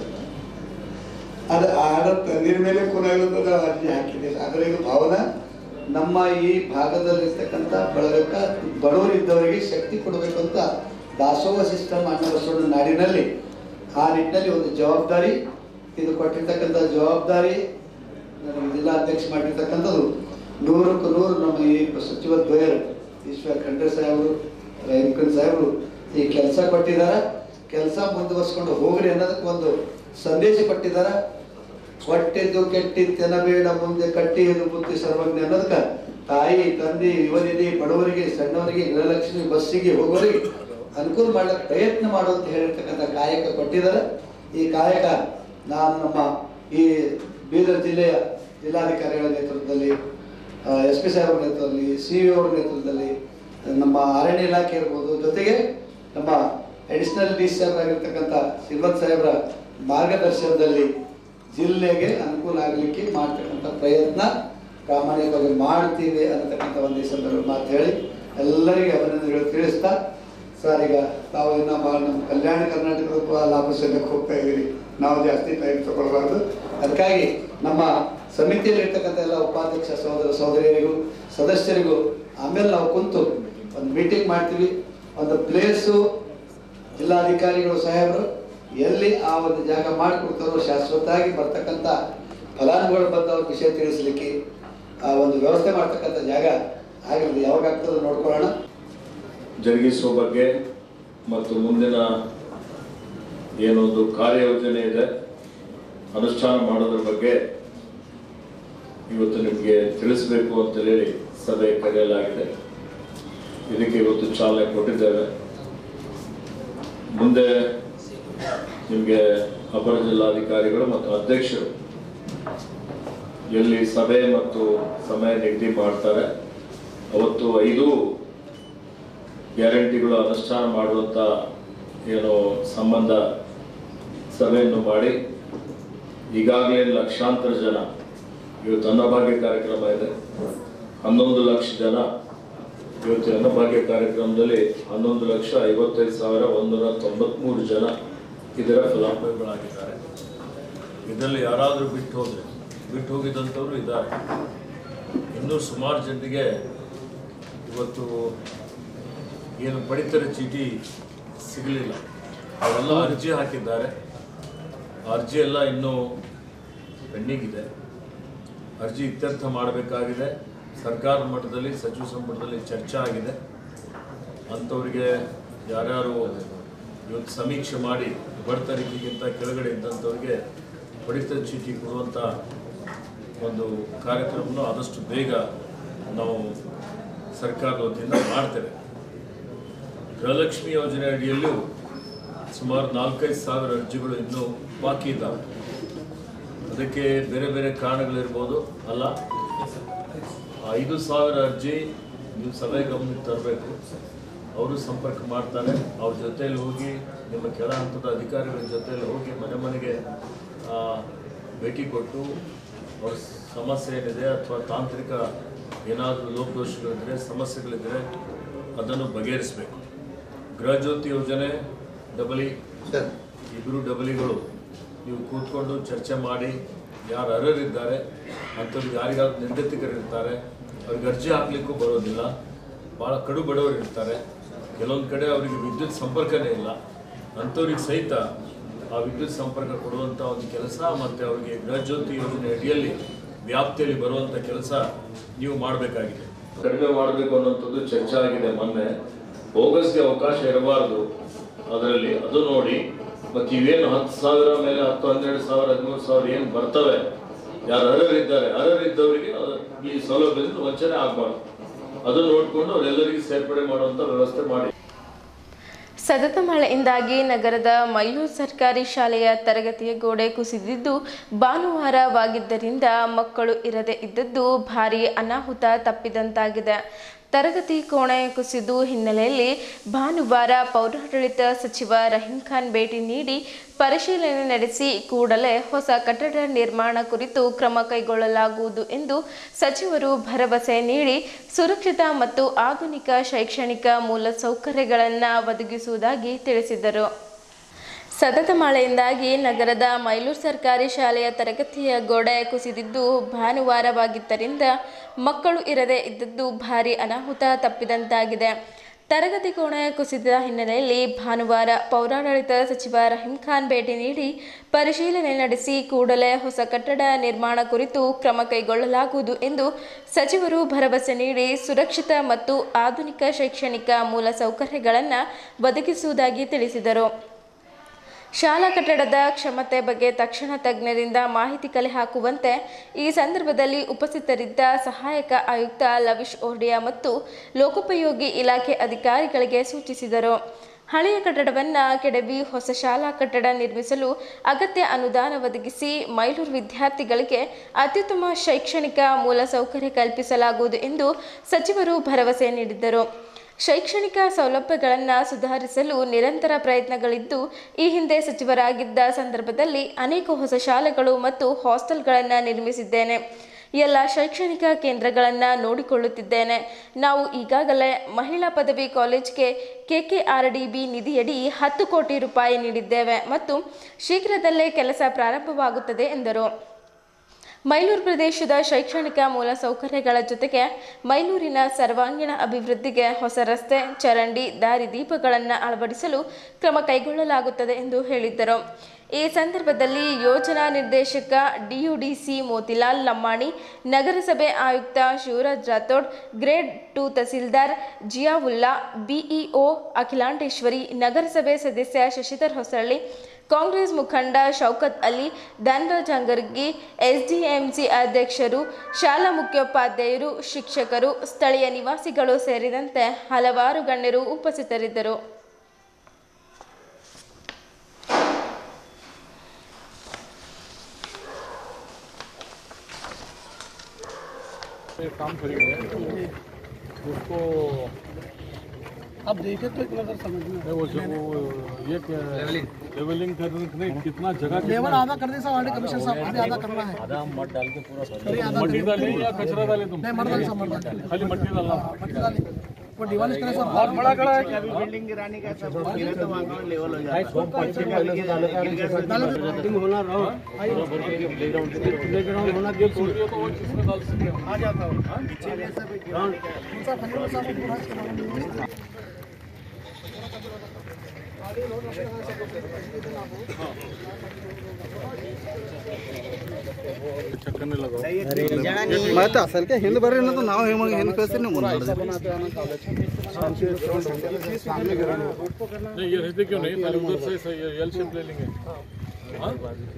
ಅದು ಆಡ ತಂದಿರ ಮೇಲೆ ಕೊನೆಗೊತ್ತದ ಅರ್ಜಿ ಹಾಕಿದ್ದೀವಿ ಆದರೆ ಇದು ಭಾವನಾ ನಮ್ಮ ಈ ಭಾಗದಲ್ಲಿರ್ತಕ್ಕಂಥ ಬಳಗಕ್ಕ ಬಡವರಿದ್ದವರಿಗೆ ಶಕ್ತಿ ಕೊಡಬೇಕು ಅಂತ ದಾಸೋಹ ಸಿಸ್ಟಮ್ ಅಣ್ಣ ಬಸವಣ್ಣ ನಾಡಿನಲ್ಲಿ ಆ ನಿಟ್ಟಿನಲ್ಲಿ ಒಂದು ಜವಾಬ್ದಾರಿ ಇದು ಕೊಟ್ಟಿರ್ತಕ್ಕಂಥ ಜವಾಬ್ದಾರಿ ನನಗೆ ಜಿಲ್ಲಾಧ್ಯಕ್ಷ ಮಾಡಿರ್ತಕ್ಕಂಥದ್ದು ನೂರಕ್ಕೂ ನೂರು ನಮ್ಮ ಈ ಸಚಿವ ದ್ವಯರು ಈಶ್ವರ್ ಖಂಡ್ರೆ ಸಾಹೇಬರು ರೈಮಕನ್ ಸಾಹೇಬರು ಈ ಕೆಲಸ ಕೊಟ್ಟಿದ್ದಾರೆ ಕೆಲಸ ಮುಂದುವರ್ಸ್ಕೊಂಡು ಹೋಗ್ರಿ ಅನ್ನೋದಕ್ಕೆ ಒಂದು ಸಂದೇಶ ಕೊಟ್ಟಿದ್ದಾರೆ ಹೊಟ್ಟಿದ್ದು ಕೆಟ್ಟಿದ್ದೆನ ಬೇಡ ಮುಂದೆ ಕಟ್ಟಿಯದು ಬುದ್ಧಿ ಸರ್ವಜ್ಞ ಅನ್ನೋದಕ್ಕೆ ತಾಯಿ ತಂದೆ ಯುವನಿಧಿ ಬಡವರಿಗೆ ಸಣ್ಣವರಿಗೆ ಗೃಹಲಕ್ಷ್ಮಿ ಬಸ್ಸಿಗೆ ಹೋಗೋರಿಗೆ ಅನುಕೂಲ ಮಾಡ್ಲಿಕ್ಕೆ ಪ್ರಯತ್ನ ಮಾಡು ಅಂತ ಹೇಳಿರ್ತಕ್ಕಂಥ ಕಾಯಕ ಕೊಟ್ಟಿದ್ದಾರೆ ಈ ಕಾಯಕ ನಾನು ನಮ್ಮ ಈ ಬೀದರ್ ಜಿಲ್ಲೆಯ ಜಿಲ್ಲಾಧಿಕಾರಿಗಳ ನೇತೃತ್ವದಲ್ಲಿ ಎಸ್ ಪಿ ಸಾಹೇಬ್ರ ನೇತೃತ್ವದಲ್ಲಿ ಸಿ ವಿ ಅವ್ರ ನೇತೃತ್ವದಲ್ಲಿ ನಮ್ಮ ಅರಣ್ಯ ಇಲಾಖೆ ಇರ್ಬೋದು ಜೊತೆಗೆ ನಮ್ಮ ಅಡಿಷನಲ್ ಡಿ ಸಿ ಆಗಿರ್ತಕ್ಕಂಥ ಶ್ರೀಮಂತ್ ಸಾಹೇಬ್ರ ಮಾರ್ಗದರ್ಶನದಲ್ಲಿ ಜಿಲ್ಲೆಗೆ ಅನುಕೂಲ ಆಗಲಿಕ್ಕೆ ಮಾಡ್ತಕ್ಕಂಥ ಪ್ರಯತ್ನ ಪ್ರಾಮಾಣಿಕವಾಗಿ ಮಾಡ್ತೀವಿ ಅನ್ನತಕ್ಕಂಥ ಒಂದು ಈ ಸಂದರ್ಭ ಮಾತು ಹೇಳಿ ಎಲ್ಲರಿಗೆ ಅಭಿನಂದನೆಗಳು ತಿಳಿಸ್ತಾ ಸರ್ ಈಗ ತಾವು ಇನ್ನ ಭಾಳ ನಮ್ಮ ಕಲ್ಯಾಣ ಕರ್ನಾಟಕದ ಲಾಭ ಸೆಲ್ಲಕ್ಕೆ ಹೋಗ್ತಾ ಇದ್ದೀರಿ ನಾವು ಜಾಸ್ತಿ ಟೈಮ್ ತಗೊಳ್ಬಾರ್ದು ಅದಕ್ಕಾಗಿ ನಮ್ಮ ಸಮಿತಿಯಲ್ಲಿ ಇರ್ತಕ್ಕಂಥ ಎಲ್ಲ ಉಪಾಧ್ಯಕ್ಷ ಸಹೋದರ ಸಹೋದರಿಯರಿಗೂ ಸದಸ್ಯರಿಗೂ ಆಮೇಲೆ ನಾವು ಕುಂತು ಒಂದು ಮೀಟಿಂಗ್ ಮಾಡ್ತೀವಿ ಒಂದು ಪ್ಲೇಸು ಜಿಲ್ಲಾಧಿಕಾರಿಗಳು ಸಾಹೇಬರು ಎಲ್ಲಿ ಆ ಒಂದು ಜಾಗ ಮಾಡಿಕೊಡ್ತಾರೋ ಶಾಶ್ವತವಾಗಿ ಬರ್ತಕ್ಕಂಥ ಫಲಾನುಭವಿಗಳು ಬಂದವ್ರ ವಿಷಯ ತಿಳಿಸ್ಲಿಕ್ಕೆ ಆ ಒಂದು ವ್ಯವಸ್ಥೆ ಮಾಡ್ತಕ್ಕಂಥ ಜಾಗ ಆಗಿರೋದು ಯಾವಾಗ ಆಗ್ತದೆ ನೋಡ್ಕೊಳ್ಳೋಣ ಜರುಗಿಸುವ ಬಗ್ಗೆ ಮತ್ತು ಮುಂದಿನ ಏನೊಂದು ಕಾರ್ಯಯೋಜನೆ ಇದೆ ಅನುಷ್ಠಾನ ಮಾಡೋದ್ರ ಬಗ್ಗೆ ಇವತ್ತು ನಿಮಗೆ ತಿಳಿಸಬೇಕು ಅಂತ ಹೇಳಿ ಸಭೆ ಕರೆಯಲಾಗಿದೆ ಇದಕ್ಕೆ ಇವತ್ತು ಚಾಲನೆ ಕೊಟ್ಟಿದ್ದೇವೆ ಮುಂದೆ ನಿಮಗೆ ಅಪರ ಜಿಲ್ಲಾಧಿಕಾರಿಗಳು ಮತ್ತು ಅಧ್ಯಕ್ಷರು ಎಲ್ಲಿ ಸಭೆ ಮತ್ತು ಸಮಯ ನಿಗದಿ ಮಾಡ್ತಾರೆ ಅವತ್ತು ಐದು ಗ್ಯಾರಂಟಿಗಳು ಅನುಷ್ಠಾನ ಮಾಡುವಂಥ ಏನು ಸಂಬಂಧ ಸಭೆಯನ್ನು ಮಾಡಿ ಈಗಾಗಲೇ ಲಕ್ಷಾಂತರ ಜನ ಇವತ್ತು ಅನ್ನಭಾಗ್ಯ ಕಾರ್ಯಕ್ರಮ ಇದೆ ಹನ್ನೊಂದು ಲಕ್ಷ ಜನ ಇವತ್ತು ಅನ್ನಭಾಗ್ಯ ಕಾರ್ಯಕ್ರಮದಲ್ಲಿ ಹನ್ನೊಂದು ಲಕ್ಷ ಐವತ್ತೈದು ಸಾವಿರ ಒಂದೂರ ತೊಂಬತ್ಮೂರು ಜನ ಇದರ ಫಲಾನುಭವಿಗಳಾಗಿದ್ದಾರೆ ಇದರಲ್ಲಿ ಯಾರಾದರೂ ಬಿಟ್ಟು ಹೋದರೆ ಬಿಟ್ಟು ಹೋಗಿದ್ದಂಥವ್ರು ಇದ್ದಾರೆ ಇನ್ನೂ ಸುಮಾರು ಜನರಿಗೆ ಇವತ್ತು ಏನು ಪಡಿತರ ಚೀಟಿ ಸಿಗಲಿಲ್ಲ ಅವೆಲ್ಲ ಅರ್ಜಿ ಹಾಕಿದ್ದಾರೆ ಆ ಅರ್ಜಿ ಎಲ್ಲ ಇನ್ನೂ ಪೆಂಡಿಂಗ್ ಇದೆ ಅರ್ಜಿ ಇತ್ಯರ್ಥ ಮಾಡಬೇಕಾಗಿದೆ ಸರ್ಕಾರ ಮಟ್ಟದಲ್ಲಿ ಸಚಿವ ಸಂಪುಟದಲ್ಲಿ ಚರ್ಚೆ ಆಗಿದೆ ಅಂಥವ್ರಿಗೆ ಯಾರ್ಯಾರು ಇವತ್ತು ಸಮೀಕ್ಷೆ ಮಾಡಿ ಬಡತರಿಕೆಗಿಂತ ಕೆಳಗಡೆ ಇದ್ದಂಥವ್ರಿಗೆ ಪಡಿತರ ಚೀಟಿ ಕೊಡುವಂಥ ಒಂದು ಕಾರ್ಯಕ್ರಮವನ್ನು ಆದಷ್ಟು ಬೇಗ ನಾವು ಸರ್ಕಾರದ ವತಿಯಿಂದ ಮಾಡ್ತೇವೆ ಗೃಹಲಕ್ಷ್ಮಿ ಯೋಜನೆ ಅಡಿಯಲ್ಲೂ ಸುಮಾರು ನಾಲ್ಕೈದು ಸಾವಿರ ಅರ್ಜಿಗಳು ಇನ್ನೂ ಬಾಕಿ ಇದ್ದಾವೆ ಅದಕ್ಕೆ ಬೇರೆ ಬೇರೆ ಕಾರಣಗಳಿರ್ಬೋದು ಅಲ್ಲ ಆ ಐದು ಸಾವಿರ ಅರ್ಜಿ ನೀವು ಸಭೆ ಗಮನಕ್ಕೆ ತರಬೇಕು ಅವರು ಸಂಪರ್ಕ ಮಾಡ್ತಾರೆ ಅವ್ರ ಜೊತೆಯಲ್ಲಿ ಹೋಗಿ ನಿಮ್ಮ ಕೆಳ ಹಂತದ ಅಧಿಕಾರಿಗಳ ಜೊತೆಯಲ್ಲಿ ಹೋಗಿ ಮನೆ ಮನೆಗೆ ಆ, ಭೇಟಿ ಕೊಟ್ಟು ಅವ್ರ ಸಮಸ್ಯೆ ಏನಿದೆ ಅಥವಾ ತಾಂತ್ರಿಕ ಏನಾದರೂ ಲೋಪದೋಷಗಳಿದ್ರೆ ಸಮಸ್ಯೆಗಳಿದ್ದರೆ ಅದನ್ನು ಬಗೆಹರಿಸಬೇಕು ಗೃಹಜ್ಯೋತಿ ಯೋಜನೆ ಡಬಲಿ ಸರ್ ಇಬ್ಬರು ಡಬಲಿಗಳು ನೀವು ಕೂತ್ಕೊಂಡು ಚರ್ಚೆ ಮಾಡಿ ಯಾರು ಅರ್ಹರಿದ್ದಾರೆ ಅಂಥವ್ರಿಗೆ ಯಾರಿಗಾದ್ರು ನಿರ್ಗತಿಕರಿರ್ತಾರೆ ಅವ್ರಿಗೆ ಅರ್ಜಿ ಹಾಕ್ಲಿಕ್ಕೂ ಬರೋದಿಲ್ಲ ಭಾಳ ಕಡು ಬಡವರು ಇರ್ತಾರೆ ಕೆಲವೊಂದು ಕಡೆ ಅವರಿಗೆ ವಿದ್ಯುತ್ ಸಂಪರ್ಕನೇ ಇಲ್ಲ ಅಂಥವ್ರಿಗೆ ಸಹಿತ ಆ ವಿದ್ಯುತ್ ಸಂಪರ್ಕ ಕೊಡುವಂಥ ಒಂದು ಕೆಲಸ ಮತ್ತು ಅವರಿಗೆ ಗೃಹಜ್ಯೋತಿ ಯೋಜನೆ ಅಡಿಯಲ್ಲಿ ವ್ಯಾಪ್ತಿಯಲ್ಲಿ ಬರುವಂಥ ಕೆಲಸ ನೀವು ಮಾಡಬೇಕಾಗಿದೆ ಕಡಿಮೆ ಮಾಡಬೇಕು ಅನ್ನೋಂಥದ್ದು ಚರ್ಚೆ ಆಗಿದೆ ಮೊನ್ನೆ ಬೋಗಸ್ಗೆ ಅವಕಾಶ ಇರಬಾರ್ದು ಅದರಲ್ಲಿ ಅದು ನೋಡಿ ಮತ್ತೆ ಇವೇನು ಹತ್ತು ಸಾವಿರ ಮೇಲೆ ಹತ್ತು ಹನ್ನೆರಡು ಸಾವಿರ ಹದಿಮೂರು ಸಾವಿರ ಏನು ಬರ್ತವೆ ಯಾರು ಅರ್ಹರಿದ್ದಾರೆ ಅರ್ಹರಿದ್ದವರಿಗೆ ಅದು- ಈ ಸೌಲಭ್ಯದಿಂದ ವಂಚನೆ ಆಗಬಾರ್ದು ಅದು ನೋಡಿಕೊಂಡು ಅವರೆಲ್ಲರಿಗೂ ಸೇರ್ಪಡೆ ಮಾಡುವಂಥ ವ್ಯವಸ್ಥೆ ಮಾಡಿ ಸತತ ಮಳೆಯಿಂದಾಗಿ ನಗರದ ಮೈಲೂರು ಸರ್ಕಾರಿ ಶಾಲೆಯ ತರಗತಿಯ ಗೋಡೆ ಕುಸಿದಿದ್ದು ಭಾನುವಾರವಾಗಿದ್ದರಿಂದ ಮಕ್ಕಳು ಇರದೇ ಇದ್ದದ್ದು ಭಾರೀ ಅನಾಹುತ ತಪ್ಪಿದಂತಾಗಿದೆ ತರಗತಿ ಕೋಣೆ ಕುಸಿದು ಹಿನ್ನೆಲೆಯಲ್ಲಿ ಭಾನುವಾರ ಪೌರಾಡಳಿತ ಸಚಿವ ರಹೀಂ ಖಾನ್ ಭೇಟಿ ನೀಡಿ ಪರಿಶೀಲನೆ ನಡೆಸಿ ಕೂಡಲೇ ಹೊಸ ಕಟ್ಟಡ ನಿರ್ಮಾಣ ಕುರಿತು ಕ್ರಮ ಕೈಗೊಳ್ಳಲಾಗುವುದು ಎಂದು ಸಚಿವರು ಭರವಸೆ ನೀಡಿ ಸುರಕ್ಷಿತ ಮತ್ತು ಆಧುನಿಕ ಶೈಕ್ಷಣಿಕ ಮೂಲಸೌಕರ್ಯಗಳನ್ನು ಒದಗಿಸುವುದಾಗಿ ತಿಳಿಸಿದರು ಸತತ ಮಳೆಯಿಂದಾಗಿ ನಗರದ ಮೈಲೂರು ಸರ್ಕಾರಿ ಶಾಲೆಯ ತರಗತಿಯ ಗೋಡೆ ಕುಸಿದಿದ್ದು ಭಾನುವಾರವಾಗಿದ್ದರಿಂದ ಮಕ್ಕಳು ಇರದೇ ಇದ್ದದ್ದು ಭಾರೀ ಅನಾಹುತ ತಪ್ಪಿದಂತಾಗಿದೆ ತರಗತಿ ಕೋಣೆ ಕುಸಿದ ಹಿನ್ನೆಲೆಯಲ್ಲಿ ಭಾನುವಾರ ಪೌರಾಡಳಿತ ಸಚಿವ ರಹೀಂ ಖಾನ್ ಭೇಟಿ ನೀಡಿ ಪರಿಶೀಲನೆ ನಡೆಸಿ ಕೂಡಲೇ ಹೊಸ ಕಟ್ಟಡ ನಿರ್ಮಾಣ ಕುರಿತು ಕ್ರಮ ಕೈಗೊಳ್ಳಲಾಗುವುದು ಎಂದು ಸಚಿವರು ಭರವಸೆ ನೀಡಿ ಸುರಕ್ಷಿತ ಮತ್ತು ಆಧುನಿಕ ಶೈಕ್ಷಣಿಕ ಮೂಲಸೌಕರ್ಯಗಳನ್ನು ಒದಗಿಸುವುದಾಗಿ ತಿಳಿಸಿದರು ಶಾಲಾ ಕಟ್ಟಡದ ಕ್ಷಮತೆ ಬಗ್ಗೆ ತಕ್ಷಣ ತಜ್ಞರಿಂದ ಮಾಹಿತಿ ಕಲೆ ಹಾಕುವಂತೆ ಈ ಸಂದರ್ಭದಲ್ಲಿ ಉಪಸ್ಥಿತರಿದ್ದ ಸಹಾಯಕ ಆಯುಕ್ತ ಲವಿಶ್ ಓರ್ಡಿಯಾ ಮತ್ತು ಲೋಕೋಪಯೋಗಿ ಇಲಾಖೆ ಅಧಿಕಾರಿಗಳಿಗೆ ಸೂಚಿಸಿದರು ಹಳೆಯ ಕಟ್ಟಡವನ್ನು ಕೆಡವಿ ಹೊಸ ಶಾಲಾ ಕಟ್ಟಡ ನಿರ್ಮಿಸಲು ಅಗತ್ಯ ಅನುದಾನ ಒದಗಿಸಿ ಮೈಲೂರು ವಿದ್ಯಾರ್ಥಿಗಳಿಗೆ ಅತ್ಯುತ್ತಮ ಶೈಕ್ಷಣಿಕ ಮೂಲಸೌಕರ್ಯ ಕಲ್ಪಿಸಲಾಗುವುದು ಎಂದು ಸಚಿವರು ಭರವಸೆ ನೀಡಿದರು ಶೈಕ್ಷಣಿಕ ಸೌಲಭ್ಯಗಳನ್ನು ಸುಧಾರಿಸಲು ನಿರಂತರ ಪ್ರಯತ್ನಗಳಿದ್ದು ಈ ಹಿಂದೆ ಸಚಿವರಾಗಿದ್ದ ಸಂದರ್ಭದಲ್ಲಿ ಅನೇಕ ಹೊಸ ಶಾಲೆಗಳು ಮತ್ತು ಹಾಸ್ಟೆಲ್ಗಳನ್ನು ನಿರ್ಮಿಸಿದ್ದೇನೆ ಎಲ್ಲ ಶೈಕ್ಷಣಿಕ ಕೇಂದ್ರಗಳನ್ನು ನೋಡಿಕೊಳ್ಳುತ್ತಿದ್ದೇನೆ ನಾವು ಈಗಾಗಲೇ ಮಹಿಳಾ ಪದವಿ ಕಾಲೇಜ್ಗೆ ಕೆಕೆಆರ್ಡಿಬಿ ನಿಧಿಯಡಿ ಹತ್ತು ಕೋಟಿ ರೂಪಾಯಿ ನೀಡಿದ್ದೇವೆ ಮತ್ತು ಶೀಘ್ರದಲ್ಲೇ ಕೆಲಸ ಪ್ರಾರಂಭವಾಗುತ್ತದೆ ಎಂದರು ಮೈಲೂರು ಪ್ರದೇಶದ ಶೈಕ್ಷಣಿಕ ಮೂಲಸೌಕರ್ಯಗಳ ಜೊತೆಗೆ ಮೈಲೂರಿನ ಸರ್ವಾಂಗೀಣ ಅಭಿವೃದ್ಧಿಗೆ ಹೊಸ ರಸ್ತೆ ಚರಂಡಿ ದಾರಿದೀಪಗಳನ್ನು ಅಳವಡಿಸಲು ಕ್ರಮ ಕೈಗೊಳ್ಳಲಾಗುತ್ತದೆ ಎಂದು ಹೇಳಿದ್ದರು ಈ ಸಂದರ್ಭದಲ್ಲಿ ಯೋಜನಾ ನಿರ್ದೇಶಕ ಡಿಯುಡಿಸಿ ಮೋತಿಲಾಲ್ ಲಮ್ಮಾಣಿ ನಗರಸಭೆ ಆಯುಕ್ತ Shivaraj Rathod grade two tahsildar Ziaulla BEO Akhilandeshwari ನಗರಸಭೆ ಸದಸ್ಯ ಶಶಿಧರ್ ಹೊಸಳ್ಳಿ ಕಾಂಗ್ರೆಸ್ ಮುಖಂಡ ಶೌಕತ್ ಅಲಿ ಧನರಾಜ್ ಅಂಗರ್ಗಿ ಎಸ್ಡಿಎಂಸಿ ಅಧ್ಯಕ್ಷರು ಶಾಲಾ ಮುಖ್ಯೋಪಾಧ್ಯಾಯರು ಶಿಕ್ಷಕರು ಸ್ಥಳೀಯ ನಿವಾಸಿಗಳು ಸೇರಿದಂತೆ ಹಲವಾರು ಗಣ್ಯರು ಉಪಸ್ಥಿತರಿದ್ದರು एक काम करेंगे उसको आप देखे तो एक नजर समझ में नहीं, वो जो वो ये लेवलिंग करने के लिए कितना जगह लेवल आधा कर दी साहब कमीशन साहब अभी आधा करना है आधा मट डाल के पूरा अभी आधा मट्टी डाले या कचरा डाले तुम नहीं मर्द सब मर्द खाली मट्टी डालना मट्टी डाली वो डिवालिश करे सब बहुत बड़ा खड़ा है क्या बिल्डिंग गिराने का सब गिरा तो वहाँ का लेवल हो जाता बिल्डिंग होना रहो प्लेग्राउंड होना ये छोड़िए तो वो किसमें डाल सकते हैं आ जाता हूँ दूसरा फंडा साहब पूरा इसके बारे में ಚಕ್ಕನೆ ಲಗಾओ ಮತ್ತೆ ಅಸಲ್ಕೆ ಹಿಂದೆ ಬರ್ರಿ ಅನ್ನೋದು ನಾವು ಹೇಗೆ ಹಿಂದೆ ಕಳಿಸ್ತೀರಿ ನೀವು ಮುಂದೆ नहीं ये रहते क्यों नहीं पहले उधर से सही एल शेप ले लेंगे हाँ?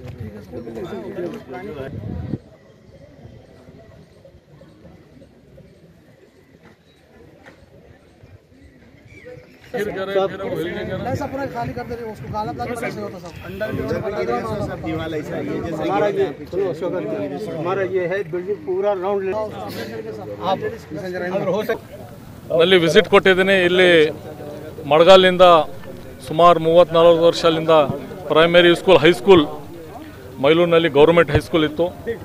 फिर कह रहे फिर हम हिलने कह रहे ऐसा पूरा खाली कर दे रहे हो उसको गाला लगा के सही होता सब है सब दीवार ऐसा है ये जैसे हमारा ये है बिल्डिंग पूरा राउंड आप अगर हो सके ನಲ್ಲಿ ವಿಸಿಟ್ ಕೊಟ್ಟಿದ್ದೀನಿ ಇಲ್ಲಿ ಮಡಗಾಲಿಂದ ಸುಮಾರು ಮೂವತ್ತು ನಲವತ್ತು ವರ್ಷದಿಂದ ಪ್ರೈಮರಿ ಸ್ಕೂಲ್ ಹೈಸ್ಕೂಲ್ ಮೈಲೂರಿನಲ್ಲಿ ಗೌರ್ಮೆಂಟ್ ಹೈಸ್ಕೂಲ್ ಇತ್ತು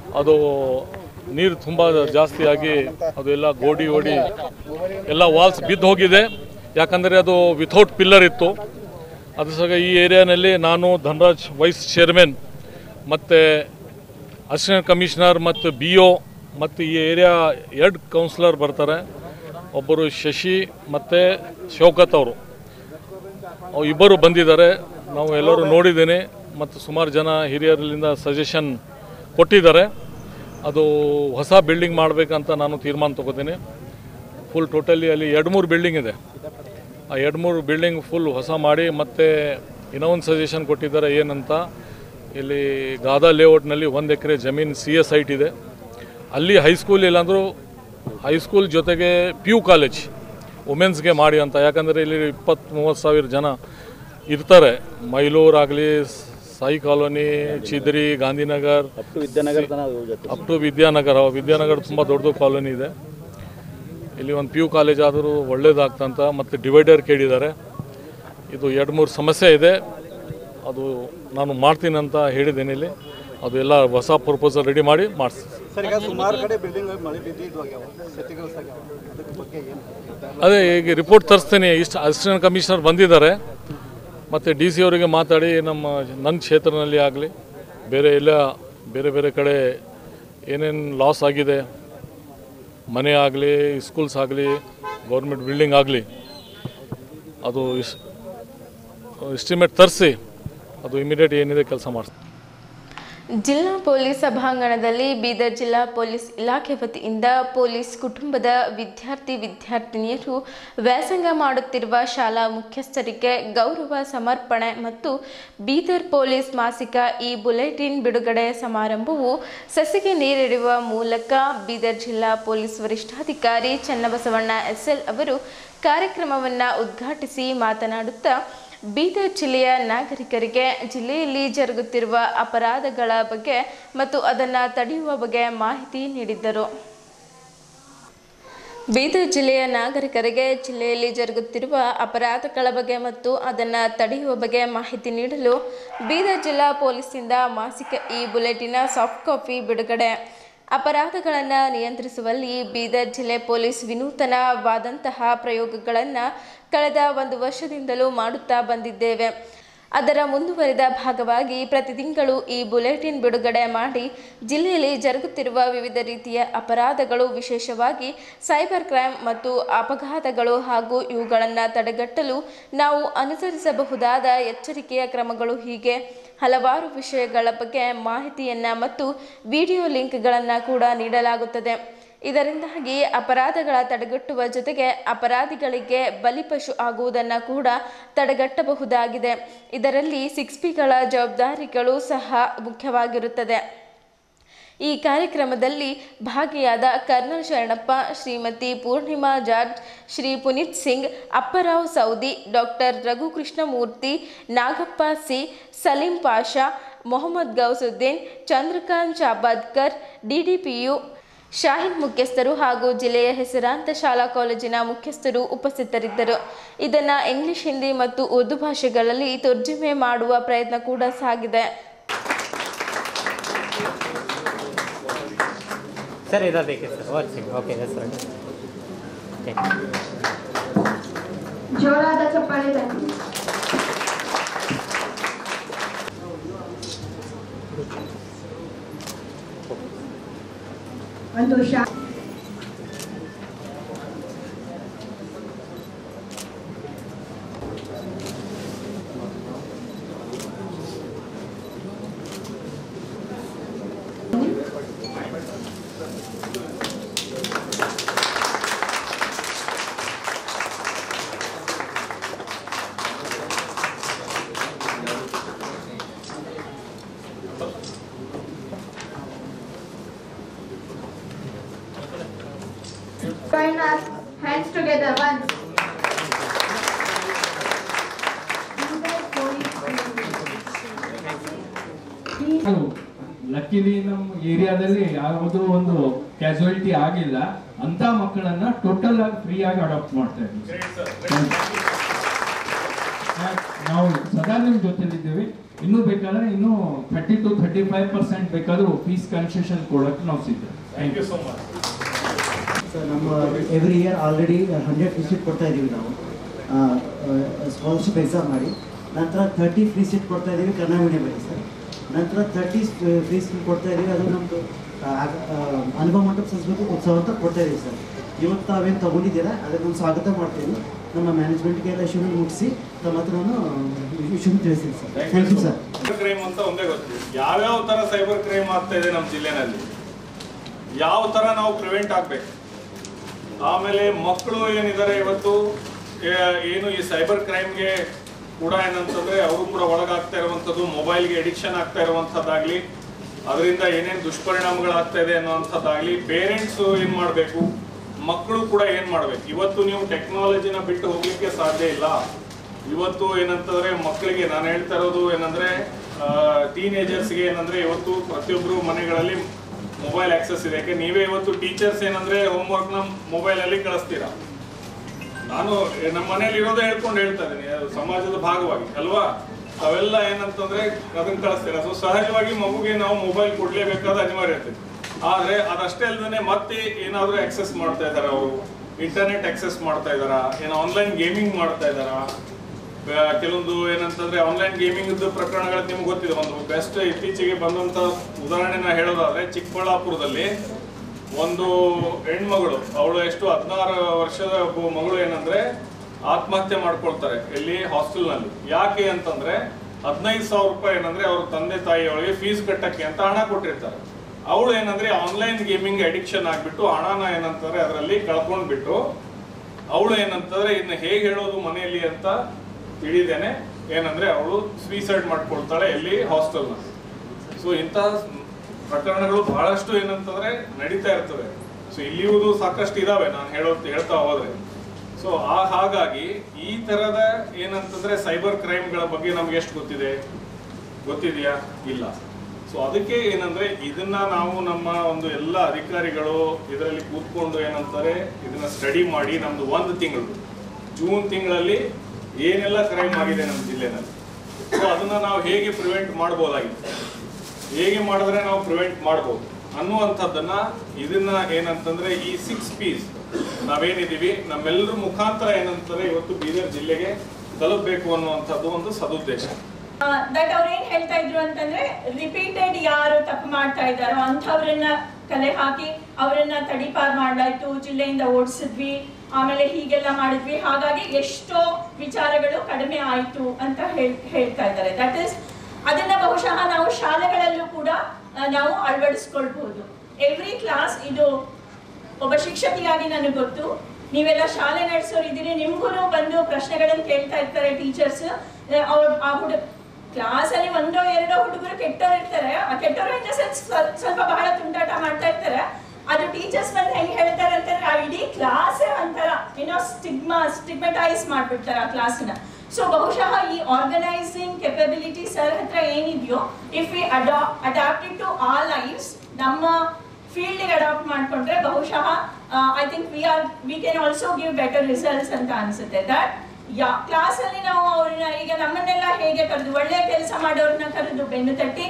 ಅದು ನೀರು ತುಂಬ ಜಾಸ್ತಿ ಆಗಿ ಅದು ಎಲ್ಲ ಗೋಡಿ ಓಡಿ ಎಲ್ಲ ವಾಲ್ಸ್ ಬಿದ್ದು ಹೋಗಿದೆ ಯಾಕಂದರೆ ಅದು ವಿಥೌಟ್ ಪಿಲ್ಲರ್ ಇತ್ತು ಅದ್ರ ಸಹ ಈ ಏರಿಯಾನಲ್ಲಿ ನಾನು ಧನರಾಜ್ ವೈಸ್ ಚೇರ್ಮನ್ ಮತ್ತು ಅಸಿಸ್ಟೆಂಟ್ ಕಮಿಷನರ್ ಮತ್ತು ಬಿ ಒ ಮತ್ತು ಈ ಏರಿಯಾ ಎರಡು ಕೌನ್ಸಿಲರ್ ಬರ್ತಾರೆ ಒಬ್ಬರು ಶಶಿ ಮತ್ತು ಶೌಕತ್ ಅವರು ಅವು ಇಬ್ಬರು ಬಂದಿದ್ದಾರೆ ನಾವು ಎಲ್ಲರೂ ನೋಡಿದ್ದೇನೆ ಮತ್ತು ಸುಮಾರು ಜನ ಹಿರಿಯರಿಂದ ಸಜೆಷನ್ ಕೊಟ್ಟಿದ್ದಾರೆ ಅದು ಹೊಸ ಬಿಲ್ಡಿಂಗ್ ಮಾಡಬೇಕಂತ ನಾನು ತೀರ್ಮಾನ ತಗೋತೀನಿ ಫುಲ್ ಟೋಟಲಿ ಅಲ್ಲಿ ಎರಡು ಮೂರು ಬಿಲ್ಡಿಂಗ್ ಇದೆ ಆ ಎರಡು ಮೂರು ಬಿಲ್ಡಿಂಗ್ ಫುಲ್ ಹೊಸ ಮಾಡಿ ಮತ್ತು ಇನ್ನೂ ಒಂದು ಸಜೆಷನ್ ಕೊಟ್ಟಿದ್ದಾರೆ ಏನಂತ ಇಲ್ಲಿ ಗಾದಾ ಲೇಔಟ್ನಲ್ಲಿ ಒಂದು ಎಕರೆ ಜಮೀನು ಸಿ ಎಸ್ ಐಟ್ ಇದೆ ಅಲ್ಲಿ ಹೈಸ್ಕೂಲ್ ಇಲ್ಲಾಂದ್ರೂ ಹೈಸ್ಕೂಲ್ ಜೊತೆಗೆ ಪಿ ಯು ಕಾಲೇಜ್ ವುಮೆನ್ಸ್ಗೆ ಮಾಡಿ ಅಂತ ಯಾಕಂದರೆ ಇಲ್ಲಿ ಇಪ್ಪತ್ತು ಮೂವತ್ತು ಸಾವಿರ ಜನ ಇರ್ತಾರೆ ಮೈಲೂರು ಆಗಲಿ Sai colony Chidri Gandhinagar Vidyanagar up to Vidyanagar Vidyanagar ತುಂಬ ದೊಡ್ಡದು ಕಾಲೋನಿ ಇದೆ ಇಲ್ಲಿ ಒಂದು ಪಿ ಯು ಕಾಲೇಜ್ ಆದರೂ ಒಳ್ಳೇದಾಗ್ತಂತ ಮತ್ತು ಡಿವೈಡರ್ ಕೇಳಿದ್ದಾರೆ ಇದು ಎರಡು ಮೂರು ಸಮಸ್ಯೆ ಇದೆ ಅದು ನಾನು ಮಾಡ್ತೀನಿ ಅಂತ ಹೇಳಿದ್ದೇನೆ ಇಲ್ಲಿ ಅದು ಎಲ್ಲ ಹೊಸ ಪ್ರಪೋಸಲ್ ರೆಡಿ ಮಾಡಿ ಮಾಡಿಸ್ತೀನಿ ಸರ್ ಈಗ ಸುಮಾರು ಕಡೆ ಬಿಲ್ಡಿಂಗ್ ಮಳೆ ಬಿದ್ದಿದ್ದು ಆಗ್ಯಾವ ಕ್ಷತಿಗೊಳಿಸಾಗ್ಯಾವ ಅದ್ರ ಬಗ್ಗೆ ಏನು ಅದೇ ಈಗ ರಿಪೋರ್ಟ್ ತರಿಸ್ತೀನಿ ಇಷ್ಟು ಅಸಿಸ್ಟೆಂಟ್ ಕಮಿಷನರ್ ಬಂದಿದ್ದಾರೆ ಮತ್ತು ಡಿ ಸಿ ಅವರಿಗೆ ಮಾತಾಡಿ ನಮ್ಮ ನನ್ನ ಕ್ಷೇತ್ರದಲ್ಲಿ ಆಗಲಿ ಬೇರೆ ಎಲ್ಲ ಬೇರೆ ಬೇರೆ ಕಡೆ ಏನೇನು ಲಾಸ್ ಆಗಿದೆ ಮನೆ ಆಗಲಿ ಸ್ಕೂಲ್ಸ್ ಆಗಲಿ ಗೌರ್ಮೆಂಟ್ ಬಿಲ್ಡಿಂಗ್ ಆಗಲಿ ಅದು ಇಸ್ ಎಸ್ಟಿಮೇಟ್ ತರಿಸಿ ಅದು ಇಮಿಡಿಯೇಟ್ ಏನಿದೆ ಕೆಲಸ ಮಾಡಿಸ್ತೀನಿ ಜಿಲ್ಲಾ ಪೊಲೀಸ್ ಸಭಾಂಗಣದಲ್ಲಿ ಬೀದರ್ ಜಿಲ್ಲಾ ಪೊಲೀಸ್ ಇಲಾಖೆ ವತಿಯಿಂದ ಪೊಲೀಸ್ ಕುಟುಂಬದ ವಿದ್ಯಾರ್ಥಿ ವಿದ್ಯಾರ್ಥಿನಿಯರು ವ್ಯಾಸಂಗ ಮಾಡುತ್ತಿರುವ ಶಾಲಾ ಮುಖ್ಯಸ್ಥರಿಗೆ ಗೌರವ ಸಮರ್ಪಣೆ ಮತ್ತು ಬೀದರ್ ಪೊಲೀಸ್ ಮಾಸಿಕ ಈ ಬುಲೆಟಿನ್ ಬಿಡುಗಡೆ ಸಮಾರಂಭವು ಸಸಿಗೆ ನೀರಿಡುವ ಮೂಲಕ ಬೀದರ್ ಜಿಲ್ಲಾ ಪೊಲೀಸ್ ವರಿಷ್ಠಾಧಿಕಾರಿ ಚನ್ನಬಸವಣ್ಣ ಎಸ್ಎಲ್ ಅವರು ಕಾರ್ಯಕ್ರಮವನ್ನು ಉದ್ಘಾಟಿಸಿ ಮಾತನಾಡುತ್ತಾ ಬೀದರ್ ಜಿಲ್ಲೆಯ ನಾಗರಿಕರಿಗೆ ಜಿಲ್ಲೆಯಲ್ಲಿ ಜರುಗುತ್ತಿರುವ ಅಪರಾಧಗಳ ಬಗ್ಗೆ ಮತ್ತು ಅದನ್ನು ತಡೆಯುವ ಬಗ್ಗೆ ಮಾಹಿತಿ ನೀಡಿದ್ದರು ಬೀದರ್ ಜಿಲ್ಲೆಯ ನಾಗರಿಕರಿಗೆ ಜಿಲ್ಲೆಯಲ್ಲಿ ಜರುಗುತ್ತಿರುವ ಅಪರಾಧಗಳ ಬಗ್ಗೆ ಮತ್ತು ಅದನ್ನು ತಡೆಯುವ ಬಗ್ಗೆ ಮಾಹಿತಿ ನೀಡಲು ಬೀದರ್ ಜಿಲ್ಲಾ ಪೊಲೀಸ್ನಿಂದ ಮಾಸಿಕ ಈ ಬುಲೆಟಿನ ಸಾಫ್ಟ್ ಕಾಪಿ ಬಿಡುಗಡೆ ಅಪರಾಧಗಳನ್ನು ನಿಯಂತ್ರಿಸುವಲ್ಲಿ ಬೀದರ್ ಜಿಲ್ಲೆ ಪೊಲೀಸ್ ವಿನೂತನವಾದಂತಹ ಪ್ರಯೋಗಗಳನ್ನು ಕಳೆದ ಒಂದು ವರ್ಷದಿಂದಲೂ ಮಾಡುತ್ತಾ ಬಂದಿದ್ದೇವೆ ಅದರ ಮುಂದುವರಿದ ಭಾಗವಾಗಿ ಪ್ರತಿ ತಿಂಗಳು ಈ ಬುಲೆಟಿನ್ ಬಿಡುಗಡೆ ಮಾಡಿ ಜಿಲ್ಲೆಯಲ್ಲಿ ಜರುಗುತ್ತಿರುವ ವಿವಿಧ ರೀತಿಯ ಅಪರಾಧಗಳು ವಿಶೇಷವಾಗಿ ಸೈಬರ್ ಕ್ರೈಮ್ ಮತ್ತು ಅಪಘಾತಗಳು ಹಾಗೂ ಇವುಗಳನ್ನು ತಡೆಗಟ್ಟಲು ನಾವು ಅನುಸರಿಸಬಹುದಾದ ಎಚ್ಚರಿಕೆಯ ಕ್ರಮಗಳು ಹೀಗೆ ಹಲವಾರು ವಿಷಯಗಳ ಬಗ್ಗೆ ಮಾಹಿತಿಯನ್ನು ಮತ್ತು ವಿಡಿಯೋ ಲಿಂಕ್ಗಳನ್ನು ಕೂಡ ನೀಡಲಾಗುತ್ತದೆ ಇದರಿಂದಾಗಿ ಅಪರಾಧಗಳ ತಡೆಗಟ್ಟುವ ಜೊತೆಗೆ ಅಪರಾಧಿಗಳಿಗೆ ಬಲಿಪಶು ಆಗುವುದನ್ನು ಕೂಡ ತಡೆಗಟ್ಟಬಹುದಾಗಿದೆ ಇದರಲ್ಲಿ ಸಿಕ್ಸ್ ಪಿಗಳ ಜವಾಬ್ದಾರಿಗಳು ಸಹ ಮುಖ್ಯವಾಗಿರುತ್ತದೆ ಈ ಕಾರ್ಯಕ್ರಮದಲ್ಲಿ ಭಾಗಿಯಾದ ಕರ್ನಲ್ ಶರಣಪ್ಪ ಶ್ರೀಮತಿ ಪೂರ್ಣಿಮಾ ಜಾರ್ಜ್ ಶ್ರೀ ಪುನೀತ್ ಸಿಂಗ್ ಅಪ್ಪರಾವ್ ಸೌದಿ doctor Raghu Krishnamurthy Nagappa C Salim Pasha Mohammed Gousuddin Chandrakant Chabadkar DDPU Shaheen ಮುಖ್ಯಸ್ಥರು ಹಾಗೂ ಜಿಲ್ಲೆಯ ಹೆಸರಾಂತ ಶಾಲಾ ಕಾಲೇಜಿನ ಮುಖ್ಯಸ್ಥರು ಉಪಸ್ಥಿತರಿದ್ದರು ಇದನ್ನು ಇಂಗ್ಲಿಷ್ ಹಿಂದಿ ಮತ್ತು ಉರ್ದು ಭಾಷೆಗಳಲ್ಲಿ ತರ್ಜುಮೆ ಮಾಡುವ ಪ್ರಯತ್ನ ಕೂಡ ಸಾಗಿದೆ ಸರ್ ಇರೋದು ಬೇಕೆ ಸರ್ ಒಂದು second okay yes sir okay ಜೋರಾದ ಚಪ್ಪಾಳೆ ಬನ್ನಿ ಒಂದು Shah Join us. Hands together once. ಲಕ್ಕಿಲಿ ನಮ್ಮ ಏರಿಯಾದಲ್ಲಿ ಯಾವುದೋ ಒಂದು ಕ್ಯಾಸುಯಾಲಿಟಿ ಆಗಿಲ್ಲ ಅಂತ ಮಕ್ಕಳನ್ನ ಟೋಟಲ್ ಆಗಿ ಫ್ರೀ ಆಗಿ ಅಡಾಪ್ಟ್ ಮಾಡ್ತಾ ಇದ್ವಿ ನಾವು ಸದಾ ನಿಮ್ಮ ಜೊತೆಲಿದ್ದೇವೆ ಇನ್ನೂ ಬೇಕಾದ್ರೆ ಇನ್ನೂ thirty two thirty five percent ಬೇಕಾದ್ರೂ ಫೀಸ್ ಕನ್ಸೆಷನ್ ಕೊಡಕ್ಕೆ ನಾವು ಸಿದ್ಧ thank you so much sir ನಮ್ಮ every year already hundred free seat ಕೊಡ್ತಾ ಇದ್ದೀವಿ ನಾವು ಸ್ಕಾಲರ್ಶಿಪ್ ಎಕ್ಸಾಮ್ ಮಾಡಿ ನಂತರ ಥರ್ಟಿ ಫ್ರೀ ಸೀಟ್ ಕೊಡ್ತಾ ಇದ್ದೀವಿ ಕನ್ನಡ ಮೀಡಿಯಮಲ್ಲಿ ಸರ್ ನಂತರ ಥರ್ಟಿ ಫ್ರೀ ಸೀಟ್ ಕೊಡ್ತಾ ಇದ್ದೀವಿ ಅದು ನಮ್ಮದು ಅನುಭವ ಮಂಟಪ ಸಂಸ್ಕೃತಿ ಉತ್ಸವ ಅಂತ ಕೊಡ್ತಾ ಇದ್ದೀವಿ ಸರ್ ಇವತ್ತು ತಾವೇನು ತಗೊಂಡಿದ್ದೀರಾ ಅದಕ್ಕೆ ನಾನು ಸ್ವಾಗತ ಮಾಡ್ತೀನಿ ನಮ್ಮ ಮ್ಯಾನೇಜ್ಮೆಂಟ್ಗೆ ಎಲ್ಲ ಇಶ್ಯೂನ ಮುಗಿಸಿ ತಮ್ಮ ಹತ್ರ ನಾನು ಇಶ್ಯೂನ ತಿಳಿಸ್ತೀನಿ sir thank you sir cyber crime ಅಂತ ಒಂದೇ ಗೊತ್ತಿದೆ ಯಾವ್ಯಾವ ತರ ಸೈಬರ್ ಕ್ರೈಮ್ ಆಗ್ತಾ ಇದೆ ನಮ್ಮ ಜಿಲ್ಲೆನಲ್ಲಿ ಯಾವ ತರ ನಾವು ಪ್ರಿವೆಂಟ್ ಆಗ್ಬೇಕು ಆಮೇಲೆ ಮಕ್ಕಳು ಏನಿದ್ದಾರೆ ಇವತ್ತು ಏ- ಏನು ಈ ಸೈಬರ್ ಕ್ರೈಮ್ಗೆ ಕೂಡ ಏನಂತಂದ್ರೆ ಅವರು ಕೂಡ ಒಳಗಾಗ್ತಾ ಇರುವಂಥದ್ದು ಮೊಬೈಲ್ಗೆ ಎಡಿಕ್ಷನ್ ಆಗ್ತಾ ಇರುವಂಥದ್ದಾಗ್ಲಿ ಅದರಿಂದ ಏನೇನು ದುಷ್ಪರಿಣಾಮಗಳಾಗ್ತಾ ಇದೆ ಅನ್ನೋವಂಥದ್ದಾಗ್ಲಿ ಪೇರೆಂಟ್ಸ್ ಏನ್ ಮಾಡಬೇಕು ಮಕ್ಕಳು ಕೂಡ ಏನ್ ಮಾಡ್ಬೇಕು ಇವತ್ತು ನೀವು ಟೆಕ್ನಾಲಜಿನ ಬಿಟ್ಟು ಹೋಗ್ಲಿಕ್ಕೆ ಸಾಧ್ಯ ಇಲ್ಲ ಇವತ್ತು ಏನಂತಂದ್ರೆ ಮಕ್ಕಳಿಗೆ ನಾನು ಹೇಳ್ತಾ ಇರೋದು ಏನಂದ್ರೆ ಟೀನೇಜರ್ಸ್ಗೆ ಏನಂದ್ರೆ ಇವತ್ತು ಪ್ರತಿಯೊಬ್ಬರು ಮನೆಗಳಲ್ಲಿ ಮೊಬೈಲ್ ಆಕ್ಸೆಸ್ ಇದೆ ಯಾಕೆ ನೀವೇ ಇವತ್ತು ಟೀಚರ್ಸ್ ಏನಂದ್ರೆ ಹೋಮ್ವರ್ಕ್ ನ ಮೊಬೈಲ್ ಅಲ್ಲಿ ಕಳಿಸ್ತೀರಾ ನಾನು ನಮ್ಮ ಮನೇಲಿ ಇರೋದೇ ಹೇಳ್ಕೊಂಡು ಹೇಳ್ತಾ ಇದ್ದೀನಿ ಅದು ಸಮಾಜದ ಭಾಗವಾಗಿ ಅಲ್ವಾ ಅವೆಲ್ಲ ಏನಂತಂದ್ರೆ ಅದನ್ನ ಕಳಿಸ್ತೀರಾ ಸೊ ಸಹಜವಾಗಿ ಮಗುಗೆ ನಾವು ಮೊಬೈಲ್ ಕೊಡ್ಲೇಬೇಕಾದ ಅನಿವಾರ್ಯತೆ ಆದ್ರೆ ಅದಷ್ಟೇ ಅಲ್ಲದೆ ಮತ್ತೆ ಏನಾದ್ರೂ ಆಕ್ಸೆಸ್ ಮಾಡ್ತಾ ಇದಾರ ಅವರು ಇಂಟರ್ನೆಟ್ ಆಕ್ಸೆಸ್ ಮಾಡ್ತಾ ಇದಾರ ಏನೋ ಆನ್ಲೈನ್ ಗೇಮಿಂಗ್ ಮಾಡ್ತಾ ಇದಾರ ಬ- ಕೆಲವೊಂದು ಏನಂತಂದ್ರೆ ಆನ್ಲೈನ್ ಗೇಮಿಂಗ್ ಪ್ರಕರಣಗಳು ನಿಮ್ಗೆ ಗೊತ್ತಿದೆ ಒಂದು ಬೆಸ್ಟ್ ಇತ್ತೀಚೆಗೆ ಬಂದಂತ ಉದಾಹರಣೆನ ಹೇಳೋದಾದ್ರೆ ಚಿಕ್ಕಬಳ್ಳಾಪುರದಲ್ಲಿ ಒಂದು ಹೆಣ್ಮಗಳು ಅವಳು ಎಷ್ಟು ಹದಿನಾರು ವರ್ಷದ ಒಬ್ಬ ಮಗಳು ಏನಂದ್ರೆ ಆತ್ಮಹತ್ಯೆ ಮಾಡ್ಕೊಳ್ತಾರೆ ಎಲ್ಲಿ ಹಾಸ್ಟೆಲ್ ನಲ್ಲಿ ಯಾಕೆ ಅಂತಂದ್ರೆ ಹದಿನೈದು ಸಾವಿರ ರೂಪಾಯಿ ಏನಂದ್ರೆ ಅವ್ರ ತಂದೆ ತಾಯಿಯೊಳಗೆ ಫೀಸ್ ಕಟ್ಟಕ್ಕೆ ಅಂತ ಹಣ ಕೊಟ್ಟಿರ್ತಾರೆ ಅವಳು ಏನಂದ್ರೆ ಆನ್ಲೈನ್ ಗೇಮಿಂಗ್ ಅಡಿಕ್ಷನ್ ಆಗ್ಬಿಟ್ಟು ಹಣನ ಏನಂತಾರೆ ಅದರಲ್ಲಿ ಕಳ್ಕೊಂಡ್ಬಿಟ್ಟು ಅವಳು ಏನಂತಂದ್ರೆ ಇನ್ನು ಹೇಗೆ ಹೇಳೋದು ಮನೆಯಲ್ಲಿ ಅಂತ ತಿಳಿದೇನೆ ಏನಂದ್ರೆ ಅವಳು ಸ್ವೀಸೈಡ್ ಮಾಡ್ಕೊಳ್ತಾಳೆ ಎಲ್ಲಿ ಹಾಸ್ಟೆಲ್ ಸೊ ಇಂತಹ ಪ್ರಕರಣಗಳು ಬಹಳಷ್ಟು ಏನಂತಂದ್ರೆ ನಡೀತಾ ಇರ್ತವೆ ಸೊ ಇಲ್ಲಿಯುವುದು ಸಾಕಷ್ಟು ಇದಾವೆ ನಾನು ಹೇಳೋ ಹೇಳ್ತಾ ಹೋದ್ರೆ ಸೊ ಆ ಹಾಗಾಗಿ ಈ ತರದ ಏನಂತಂದ್ರೆ ಸೈಬರ್ ಕ್ರೈಮ್ಗಳ ಬಗ್ಗೆ ನಮ್ಗೆ ಎಷ್ಟು ಗೊತ್ತಿದೆ ಗೊತ್ತಿದೆಯಾ ಇಲ್ಲ ಸೊ ಅದಕ್ಕೆ ಏನಂದ್ರೆ ಇದನ್ನ ನಾವು ನಮ್ಮ ಒಂದು ಎಲ್ಲ ಅಧಿಕಾರಿಗಳು ಇದರಲ್ಲಿ ಕೂತ್ಕೊಂಡು ಏನಂತಾರೆ ಇದನ್ನ ಸ್ಟಡಿ ಮಾಡಿ ನಮ್ದು ಒಂದು ತಿಂಗಳು ಜೂನ್ ತಿಂಗಳಲ್ಲಿ ಏನೆಲ್ಲ ಕ್ರೈಮ್ ಆಗಿದೆ ನಮ್ಮ ಜಿಲ್ಲೆನಲ್ಲಿ ಸೊ ಅದನ್ನ ನಾವು ಹೇಗೆ ಪ್ರಿವೆಂಟ್ ಮಾಡ್ಬೋದಾಗಿತ್ತು ಹೇಗೆ ಮಾಡಿದ್ರೆ ನಾವು ಪ್ರಿವೆಂಟ್ ಮಾಡ್ಬೋದು ಅನ್ನುವಂಥದ್ದನ್ನ ಇದನ್ನ ಏನಂತಂದ್ರೆ ಈ ಸಿಕ್ಸ್ ಪೀಸ್ ನಾವೇನಿದೀವಿ ನಮ್ಮೆಲ್ಲರ ಮುಖಾಂತರ ಏನಂತಾರೆ ಇವತ್ತು ಬೀದರ್ ಜಿಲ್ಲೆಗೆ ತಲುಪಬೇಕು ಅನ್ನುವಂಥದ್ದು ಒಂದು ಸದುದ್ದೇಶ ದಟ್ ಅವ್ರು ಏನ್ ಹೇಳ್ತಾ ಇದ್ರು ಅಂತಂದ್ರೆ ರಿಪೀಟೆಡ್ ಯಾರು ತಪ್ಪು ಮಾಡ್ತಾ ಇದ್ದಾರೋ ಅಂಥವ್ರನ್ನ ಕಲೆ ಹಾಕಿ ಅವರನ್ನ ತಡಿಪಾರ್ ಮಾಡ್ಲಾಯ್ತು ಜಿಲ್ಲೆಯಿಂದ ಓಡಿಸಿದ್ವಿ ಆಮೇಲೆ ಹೀಗೆಲ್ಲ ಮಾಡಿದ್ವಿ ಹಾಗಾಗಿ ಎಷ್ಟೋ ವಿಚಾರಗಳು ಕಡಿಮೆ ಆಯ್ತು ಅಂತ ಹೇಳ್ ಹೇಳ್ತಾ ಇದ್ದಾರೆ ದಟ್ ಇಸ್ ಅದನ್ನ ಬಹುಶಃ ನಾವು ಶಾಲೆಗಳಲ್ಲೂ ಕೂಡ ಆ, ನಾವು ಅಳವಡಿಸ್ಕೊಳ್ಬಹುದು ಎವ್ರಿ ಕ್ಲಾಸ್ ಇದು ಒಬ್ಬ ಶಿಕ್ಷಕಿಯಾಗಿ ನನಗೆ ಗೊತ್ತು ನೀವೆಲ್ಲ ಶಾಲೆ ನಡೆಸೋರು ಇದ್ದೀರಿ ನಿಮ್ಗೂ ಬಂದು ಪ್ರಶ್ನೆಗಳನ್ನು ಕೇಳ್ತಾ ಇರ್ತಾರೆ ಟೀಚರ್ಸ್ ಅವ್ರ ಆ ಹುಡುಗ ಕ್ಲಾಸಲ್ಲಿ ಒಂದೋ ಎರಡೋ ಹುಡುಗರು ಕೆಟ್ಟವ್ರು ಇರ್ತಾರೆ ಆ ಕೆಟ್ಟವರು ಇನ್ ದ ಸೆನ್ಸ್ ಸ್ವಲ್ಪ ಬಹಳ ತುಂಟಾಟ ಮಾಡ್ತಾ ಇರ್ತಾರೆ ಅದು ಟೀಚರ್ಸ್ ಬಂದು ಹೆಂಗ್ ಹೇಳ್ತಾರೆ ಅಂತಂದ್ರೆ ಆ ಇಡೀ ಕ್ಲಾಸೇ ಒಂಥರ ಏನೋ ಸ್ಟಿಗ್ಮಾ ಸ್ಟಿಗ್ಮಟೈಸ್ ಮಾಡ್ಬಿಡ್ತಾರೆ ಆ ಕ್ಲಾಸ್ನ ಸೊ ಬಹುಶಃ ಈ ಆರ್ಗನೈಸಿಂಗ್ ಕೆಪಬಿಲಿಟಿ ಸರ್ ಹತ್ರ ಏನಿದೆಯೋ ಇಫ್ ವಿ ಅಡಾ ಅಡಾಪ್ಟ್ ಟು ಆಲ್ ಲೈಫ್ಸ್ ನಮ್ಮ ಫೀಲ್ಡ್ಗೆ ಅಡಾಪ್ಟ್ ಮಾಡ್ಕೊಂಡ್ರೆ ಬಹುಶಃ I think we are we can also give better results ಅಂತ ಅನ್ಸುತ್ತೆ ದಟ್ ಯಾ ಕ್ಲಾಸಲ್ಲಿ ನಾವು ಅವ್ರನ್ನ ಈಗ ನಮ್ಮನ್ನೆಲ್ಲ ಹೇಗೆ ಕರೆದು ಒಳ್ಳೆಯ ಕೆಲಸ ಮಾಡೋರನ್ನ ಕರೆದು ಬೆನ್ನು ತಟ್ಟಿ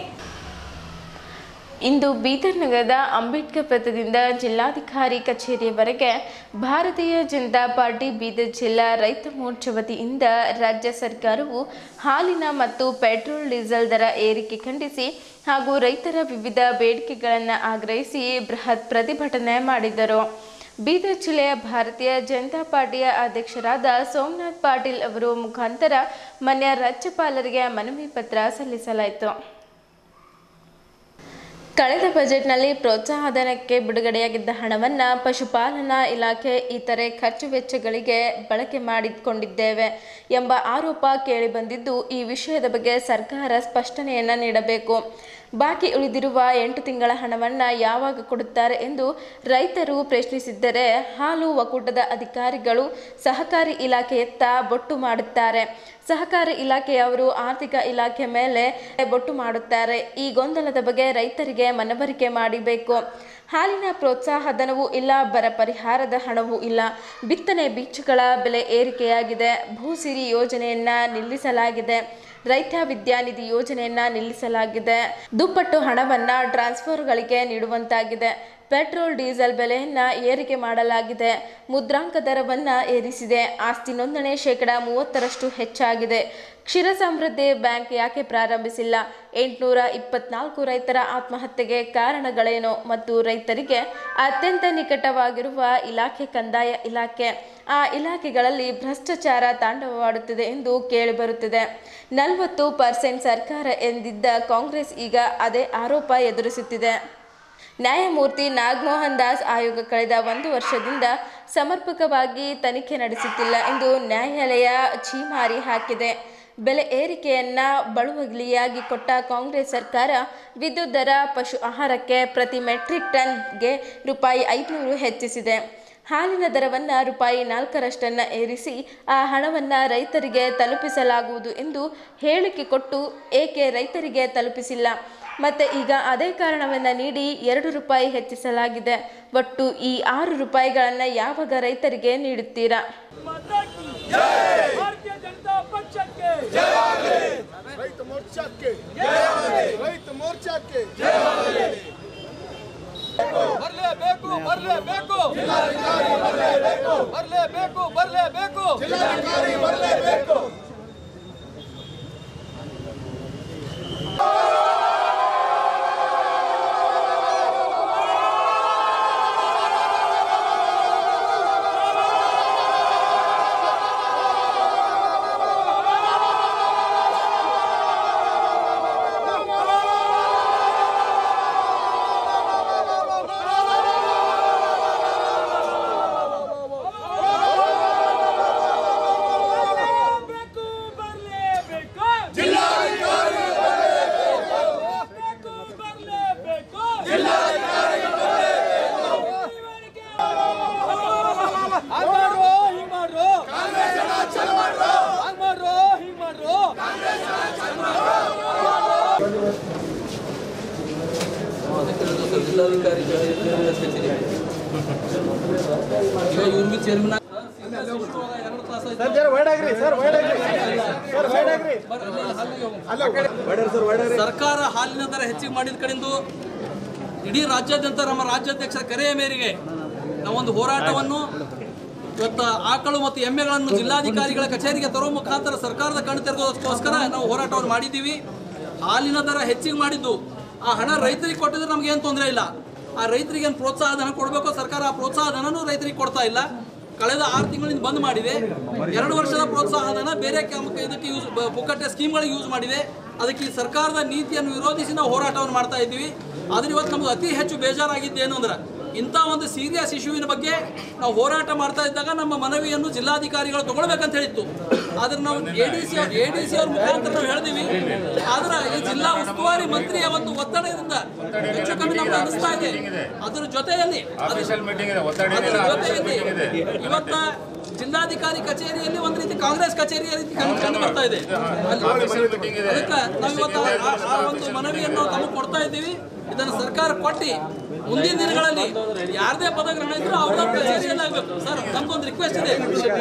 ಇಂದು ಬೀದರ್ ನಗರದ ಅಂಬೇಡ್ಕರ್ ವೃತ್ತದಿಂದ ಜಿಲ್ಲಾಧಿಕಾರಿ ಕಚೇರಿಯವರೆಗೆ ಭಾರತೀಯ ಜನತಾ ಪಾರ್ಟಿ ಬೀದರ್ ಜಿಲ್ಲಾ ರೈತ ಮೋರ್ಚಾ ವತಿಯಿಂದ ರಾಜ್ಯ ಸರ್ಕಾರವು ಹಾಲಿನ ಮತ್ತು ಪೆಟ್ರೋಲ್ ಡೀಸೆಲ್ ದರ ಏರಿಕೆ ಖಂಡಿಸಿ ಹಾಗೂ ರೈತರ ವಿವಿಧ ಬೇಡಿಕೆಗಳನ್ನು ಆಗ್ರಹಿಸಿ ಬೃಹತ್ ಪ್ರತಿಭಟನೆ ಮಾಡಿದರು ಬೀದರ್ ಜಿಲ್ಲೆಯ ಭಾರತೀಯ ಜನತಾ ಪಾರ್ಟಿಯ ಅಧ್ಯಕ್ಷರಾದ ಸೋಮನಾಥ್ ಪಾಟೀಲ್ ಅವರು ಮುಖಾಂತರ ಮಾನ್ಯ ರಾಜ್ಯಪಾಲರಿಗೆ ಮನವಿ ಪತ್ರ ಸಲ್ಲಿಸಲಾಯಿತು ಕಳೆದ ಬಜೆಟ್ನಲ್ಲಿ ಪ್ರೋತ್ಸಾಹಧನಕ್ಕೆ ಬಿಡುಗಡೆಯಾಗಿದ್ದ ಹಣವನ್ನು ಪಶುಪಾಲನಾ ಇಲಾಖೆ ಇತರೆ ಖರ್ಚು ವೆಚ್ಚಗಳಿಗೆ ಬಳಕೆ ಮಾಡಿಕೊಂಡಿದ್ದೇವೆ ಎಂಬ ಆರೋಪ ಕೇಳಿಬಂದಿದ್ದು ಈ ವಿಷಯದ ಬಗ್ಗೆ ಸರ್ಕಾರ ಸ್ಪಷ್ಟನೆಯನ್ನು ನೀಡಬೇಕು ಬಾಕಿ ಉಳಿದಿರುವ ಎಂಟು ತಿಂಗಳ ಹಣವನ್ನು ಯಾವಾಗ ಕೊಡುತ್ತಾರೆ ಎಂದು ರೈತರು ಪ್ರಶ್ನಿಸಿದ್ದರೆ ಹಾಲು ಒಕ್ಕೂಟದ ಅಧಿಕಾರಿಗಳು ಸಹಕಾರಿ ಇಲಾಖೆಯತ್ತ ಬೊಟ್ಟು ಮಾಡುತ್ತಾರೆ ಸಹಕಾರ ಇಲಾಖೆಯವರು ಆರ್ಥಿಕ ಇಲಾಖೆ ಮೇಲೆ ಬೊಟ್ಟು ಮಾಡುತ್ತಾರೆ ಈ ಗೊಂದಲದ ಬಗ್ಗೆ ರೈತರಿಗೆ ಮನವರಿಕೆ ಮಾಡಬೇಕು ಹಾಲಿನ ಪ್ರೋತ್ಸಾಹ ಧನವೂ ಇಲ್ಲ ಬರ ಪರಿಹಾರದ ಹಣವೂ ಇಲ್ಲ ಬಿತ್ತನೆ ಬೀಜಗಳ ಬೆಲೆ ಏರಿಕೆಯಾಗಿದೆ ಭೂಸಿರಿ ಯೋಜನೆಯನ್ನ ನಿಲ್ಲಿಸಲಾಗಿದೆ ರೈತ ವಿದ್ಯಾನಿಧಿ ಯೋಜನೆಯನ್ನ ನಿಲ್ಲಿಸಲಾಗಿದೆ ದುಪ್ಪಟ್ಟು ಹಣವನ್ನ ಟ್ರಾನ್ಸ್ಫರ್ಗಳಿಗೆ ನೀಡುವಂತಾಗಿದೆ ಪೆಟ್ರೋಲ್ ಡೀಸೆಲ್ ಬೆಲೆಯನ್ನ ಏರಿಕೆ ಮಾಡಲಾಗಿದೆ ಮುದ್ರಾಂಕ ದರವನ್ನ ಏರಿಸಿದೆ ಆಸ್ತಿ ನೋಂದಣಿ ಶೇಕಡ ಮೂವತ್ತರಷ್ಟು ಹೆಚ್ಚಾಗಿದೆ ಕ್ಷೀರ ಸಮೃದ್ಧಿ ಬ್ಯಾಂಕ್ ಯಾಕೆ ಪ್ರಾರಂಭಿಸಿಲ್ಲ ಎಂಟುನೂರ ಇಪ್ಪತ್ನಾಲ್ಕು ರೈತರ ಆತ್ಮಹತ್ಯೆಗೆ ಕಾರಣಗಳೇನು ಮತ್ತು ರೈತರಿಗೆ ಅತ್ಯಂತ ನಿಕಟವಾಗಿರುವ ಇಲಾಖೆ ಕಂದಾಯ ಇಲಾಖೆ ಆ ಇಲಾಖೆಗಳಲ್ಲಿ ಭ್ರಷ್ಟಾಚಾರ ತಾಂಡವವಾಡುತ್ತಿದೆ ಎಂದು ಕೇಳಿಬರುತ್ತಿದೆ ನಲವತ್ತು ಪರ್ಸೆಂಟ್ ಸರ್ಕಾರ ಎಂದಿದ್ದ ಕಾಂಗ್ರೆಸ್ ಈಗ ಅದೇ ಆರೋಪ ಎದುರಿಸುತ್ತಿದೆ ನ್ಯಾಯಮೂರ್ತಿ ನಾಗಮೋಹನ್ ದಾಸ್ ಆಯೋಗ ಕಳೆದ ಒಂದು ವರ್ಷದಿಂದ ಸಮರ್ಪಕವಾಗಿ ತನಿಖೆ ನಡೆಸುತ್ತಿಲ್ಲ ಎಂದು ನ್ಯಾಯಾಲಯ ಛೀಮಾರಿ ಹಾಕಿದೆ ಬೆಲೆ ಏರಿಕೆಯನ್ನ ಬಳುವಳಿಯಾಗಿ ಕೊಟ್ಟ ಕಾಂಗ್ರೆಸ್ ಸರ್ಕಾರ ವಿದ್ಯುತ್ ದರ ಪಶು ಆಹಾರಕ್ಕೆ ಪ್ರತಿ ಮೆಟ್ರಿಕ್ ಟನ್ಗೆ ರೂಪಾಯಿ ಐದುನೂರು ಹೆಚ್ಚಿಸಿದೆ ಹಾಲಿನ ದರವನ್ನು ರೂಪಾಯಿ ನಾಲ್ಕರಷ್ಟನ್ನ ಏರಿಸಿ ಆ ಹಣವನ್ನು ರೈತರಿಗೆ ತಲುಪಿಸಲಾಗುವುದು ಎಂದು ಹೇಳಿಕೆ ಕೊಟ್ಟು ಏಕೆ ರೈತರಿಗೆ ತಲುಪಿಸಿಲ್ಲ ಮತ್ತೆ ಈಗ ಅದೇ ಕಾರಣವನ್ನು ನೀಡಿ ಎರಡು ರೂಪಾಯಿ ಹೆಚ್ಚಿಸಲಾಗಿದೆ ಒಟ್ಟು ಈ ಆರು ರೂಪಾಯಿಗಳನ್ನು ಯಾವಾಗ ರೈತರಿಗೆ ನೀಡುತ್ತೀರಾ ಭಾರತೀಯ ಜನತಾ ಪಕ್ಷಕ್ಕೆ ರೈತ ಮೋರ್ಚಾಕ್ಕೆ ರೈತ ಮೋರ್ಚಾಕ್ಕೆ ಬರ್ಲೇಬೇಕು ಬರ್ಲೇಬೇಕು ಬರ್ಲೇಬೇಕು ಬರ್ಲೇಬೇಕು ಬರ್ಲೇಬೇಕು ಜಿಲ್ಲಾಧಿಕಾರಿ ಇವ್ರು ಬಿ ಚೇರ್ಮನ್ ಸರ್ ಜರ ವೈಡ್ ಆಗ್ರಿ ಸರ್ ವೈಡ್ ಆಗ್ರಿ ಸರ್ ವೈಡ್ ಆಗ್ರಿ ಸರ್ಕಾರ ಹಾಲಿನ ದರ ಹೆಚ್ಚಿಗೆ ಮಾಡಿದ ಕಡೆಂದು ಇಡೀ ರಾಜ್ಯಾದ್ಯಂತ ನಮ್ಮ ರಾಜ್ಯಾಧ್ಯಕ್ಷರ ಕರೆಯ ಮೇರೆಗೆ ನಾವೊಂದು ಹೋರಾಟವನ್ನು ಇವತ್ತು ಆಕಳು ಮತ್ತು ಎಮ್ಮೆಗಳನ್ನು ಜಿಲ್ಲಾಧಿಕಾರಿಗಳ ಕಚೇರಿಗೆ ತರುವ ಮುಖಾಂತರ ಸರ್ಕಾರದ ಕಣ್ಣು ತೆರೆಗೋದಕ್ಕೋಸ್ಕರ ನಾವು ಹೋರಾಟವನ್ನು ಮಾಡಿದ್ದೀವಿ ಹಾಲಿನ ದರ ಹೆಚ್ಚಿಗೆ ಮಾಡಿದ್ದು ಆ ಹಣ ರೈತರಿಗೆ ಕೊಟ್ಟಿದ್ರೆ ನಮ್ಗೆ ಏನು ತೊಂದರೆ ಇಲ್ಲ ಆ ರೈತರಿಗೆ ಏನು ಪ್ರೋತ್ಸಾಹ ಧನ ಕೊಡಬೇಕು ಸರ್ಕಾರ ಆ ಪ್ರೋತ್ಸಾಹ ಧನನೂ ರೈತರಿಗೆ ಕೊಡ್ತಾ ಇಲ್ಲ ಕಳೆದ ಆರು ತಿಂಗಳಿಂದ ಬಂದ್ ಮಾಡಿದೆ ಎರಡು ವರ್ಷದ ಪ್ರೋತ್ಸಾಹ ಧನ ಬೇರೆ ಕಾಮ- ಇದಕ್ಕೆ ಯೂಸ್ ಬ- ಪುಕ್ಕಟ್ಟೆ ಸ್ಕೀಮ್ಗಳಿಗೆ ಯೂಸ್ ಮಾಡಿದೆ ಅದಕ್ಕೆ ಈ ಸರ್ಕಾರದ ನೀತಿಯನ್ನು ವಿರೋಧಿಸಿ ನಾವು ಹೋರಾಟವನ್ನು ಮಾಡ್ತಾ ಇದ್ದೀವಿ ಆದ್ರೆ ಇವತ್ತು ನಮ್ಗೆ ಅತಿ ಹೆಚ್ಚು ಬೇಜಾರಾಗಿದ್ದು ಏನು ಅಂದ್ರೆ ಇಂಥ ಒಂದು ಸೀರಿಯಸ್ ಇಶ್ಯೂವಿನ ಬಗ್ಗೆ ನಾವು ಹೋರಾಟ ಮಾಡ್ತಾ ಇದ್ದಾಗ ನಮ್ಮ ಮನವಿಯನ್ನು ಜಿಲ್ಲಾಧಿಕಾರಿಗಳು ತಗೊಳ್ಬೇಕಂತ ಹೇಳಿತ್ತು ಆದ್ರೆ ನಾವು A D C A D C ಅವ್ರ ಮುಖಾಂತರ ನಾವು ಹೇಳಿದೀವಿ ಆದ್ರೆ ಈ ಜಿಲ್ಲಾ ಉಸ್ತುವಾರಿ ಮಂತ್ರಿಯ ಒಂದು ಒತ್ತಡದಿಂದ ಹೆಚ್ಚು ಕಮ್ಮಿ ನಮ್ಗೆ ಅನಿಸ್ತಾ ಇದೆ ಅದರ ಜೊತೆಯಲ್ಲಿ ಅದರ ಜೊತೆಯಲ್ಲಿ ಇವತ್ತ ಜಿಲ್ಲಾಧಿಕಾರಿ ಕಚೇರಿಯಲ್ಲಿ ಒಂದು ರೀತಿ ಕಾಂಗ್ರೆಸ್ ಕಚೇರಿಯ ರೀತಿ ಕಂಡು ಕಂಡು ಬರ್ತಾ ಇದೆ ಅಲ್ಲಿ- ಅದಕ್ಕೆ ನಾವು ಇವತ್ತು ಆ- ಆ ಒಂದು ಮನವಿಯನ್ನು ತಮಗೆ ಕೊಡ್ತಾ ಇದ್ದೀವಿ ಇದನ್ನು ಸರ್ಕಾರ ಕೊಟ್ಟಿ ಮುಂದಿನ ದಿನಗಳಲ್ಲಿ ಯಾರದೇ ಪದಗ್ರಹಣ ಇದ್ರೂ ಅವ್ರ ಕಚೇರಿಯಲ್ಲಿ ಆಗ್ಬೇಕು ಸರ್ ನಮ್ಗೊಂದು ರಿಕ್ವೆಸ್ಟ್ ಇದೆ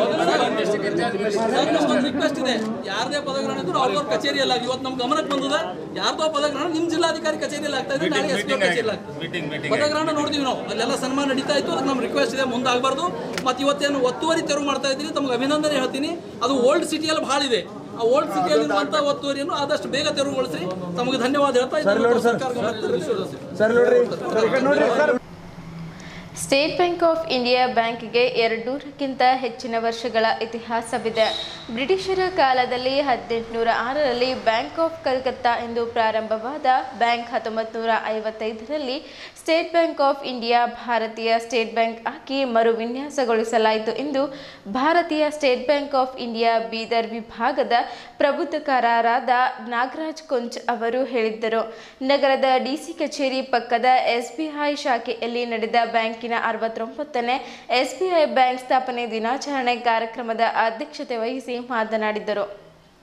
ಸರ್ ನಮ್ಗೊಂದು ರಿಕ್ವೆಸ್ಟ್ ಇದೆ ಯಾರದೇ ಪದಗ್ರಹಣ ಇದ್ರೂ ಅವ್ರವ್ರ ಕಚೇರಿಯಲ್ಲಿ ಆಗಿ ಇವತ್ತು ನಮ್ ಗಮನಕ್ಕೆ ಬಂದದ ಯಾರ್ದೋ ಪದಗ್ರಹಣ ನಿಮ್ ಜಿಲ್ಲಾಧಿಕಾರಿ ಕಚೇರಿಯಲ್ಲಿ ಆಗ್ತಾ ಇದೆ ನಾಳೆ ಎಸ್ ಪಿ ಕಚೇರಿಯಲ್ಲಿ ಆಗ್ತದೆ ಪದಗ್ರಹಣ ನೋಡ್ತೀವಿ ನಾವು ಅಲ್ಲೆಲ್ಲ ಸನ್ಮಾನ ನಡೀತಾ ಇತ್ತು ಅದಕ್ಕೆ ನಮ್ಮ ರಿಕ್ವೆಸ್ಟ್ ಇದೆ ಮುಂದಾಗಬಾರ್ದು ಮತ್ತು ಇವತ್ತೇನು ಒತ್ತುವರಿ ತೆರವು ಮಾಡ್ತಾ ಇದ್ದೀನಿ ತಮ್ಗೆ ಅಭಿನಂದನೆ ಹೇಳ್ತೀನಿ ಅದು ಓಲ್ಡ್ ಸಿಟಿಯಲ್ಲಿ ಭಾಳ ಇದೆ ಆ ಓಲ್ಡ್ ಸಿಟಿಯಲ್ಲಿ ಇರುವಂತಹ ಒತ್ತುವರಿಯನ್ನು ಆದಷ್ಟು ಬೇಗ ತೆರವುಗೊಳಿಸಿ ತಮಗೆ ಧನ್ಯವಾದ ಹೇಳ್ತಾ ಇದ್ದೀನಿ ಸರ್ಕಾರ ಗಮನಕ್ಕೆ ತರಲಿ. ಸರ್ ನೋಡ್ರಿ ಸರ್ ಈ ಕಡೆ ನೋಡ್ರಿ sir State Bank of India ಬ್ಯಾಂಕ್ಗೆ ಎರಡ್ನೂರಕ್ಕಿಂತ ಹೆಚ್ಚಿನ ವರ್ಷಗಳ ಇತಿಹಾಸವಿದೆ ಬ್ರಿಟಿಷರ ಕಾಲದಲ್ಲಿ ಹದಿನೆಂಟುನೂರ ಆರರಲ್ಲಿ ಬ್ಯಾಂಕ್ ಆಫ್ ಕಲ್ಕತ್ತಾ ಎಂದು ಪ್ರಾರಂಭವಾದ ಬ್ಯಾಂಕ್ ಹತ್ತೊಂಬತ್ತು ನೂರ ಐವತ್ತೈದರಲ್ಲಿ ಸ್ಟೇಟ್ ಬ್ಯಾಂಕ್ ಆಫ್ ಇಂಡಿಯಾ ಭಾರತೀಯ ಸ್ಟೇಟ್ ಬ್ಯಾಂಕ್ ಆಗಿ ಮರು ವಿನ್ಯಾಸಗೊಳಿಸಲಾಯಿತು ಎಂದು ಭಾರತೀಯ State Bank of India Bidar ವಿಭಾಗದ ಪ್ರಬುದ್ಧಕಾರರಾದ ನಾಗರಾಜ್ ಕೊಂಚ್ ಅವರು ಹೇಳಿದ್ದರು ನಗರದ ಡಿಸಿ ಕಚೇರಿ ಪಕ್ಕದ ಎಸ್ಬಿಐ ಶಾಖೆಯಲ್ಲಿ ನಡೆದ ಬ್ಯಾಂಕಿನ ಅರವತ್ತೊಂಬತ್ತನೇ ಎಸ್ಬಿಐ ಬ್ಯಾಂಕ್ ಸ್ಥಾಪನೆ ದಿನಾಚರಣೆ ಕಾರ್ಯಕ್ರಮದ ಅಧ್ಯಕ್ಷತೆ ವಹಿಸಿ ಮಾತನಾಡಿದರು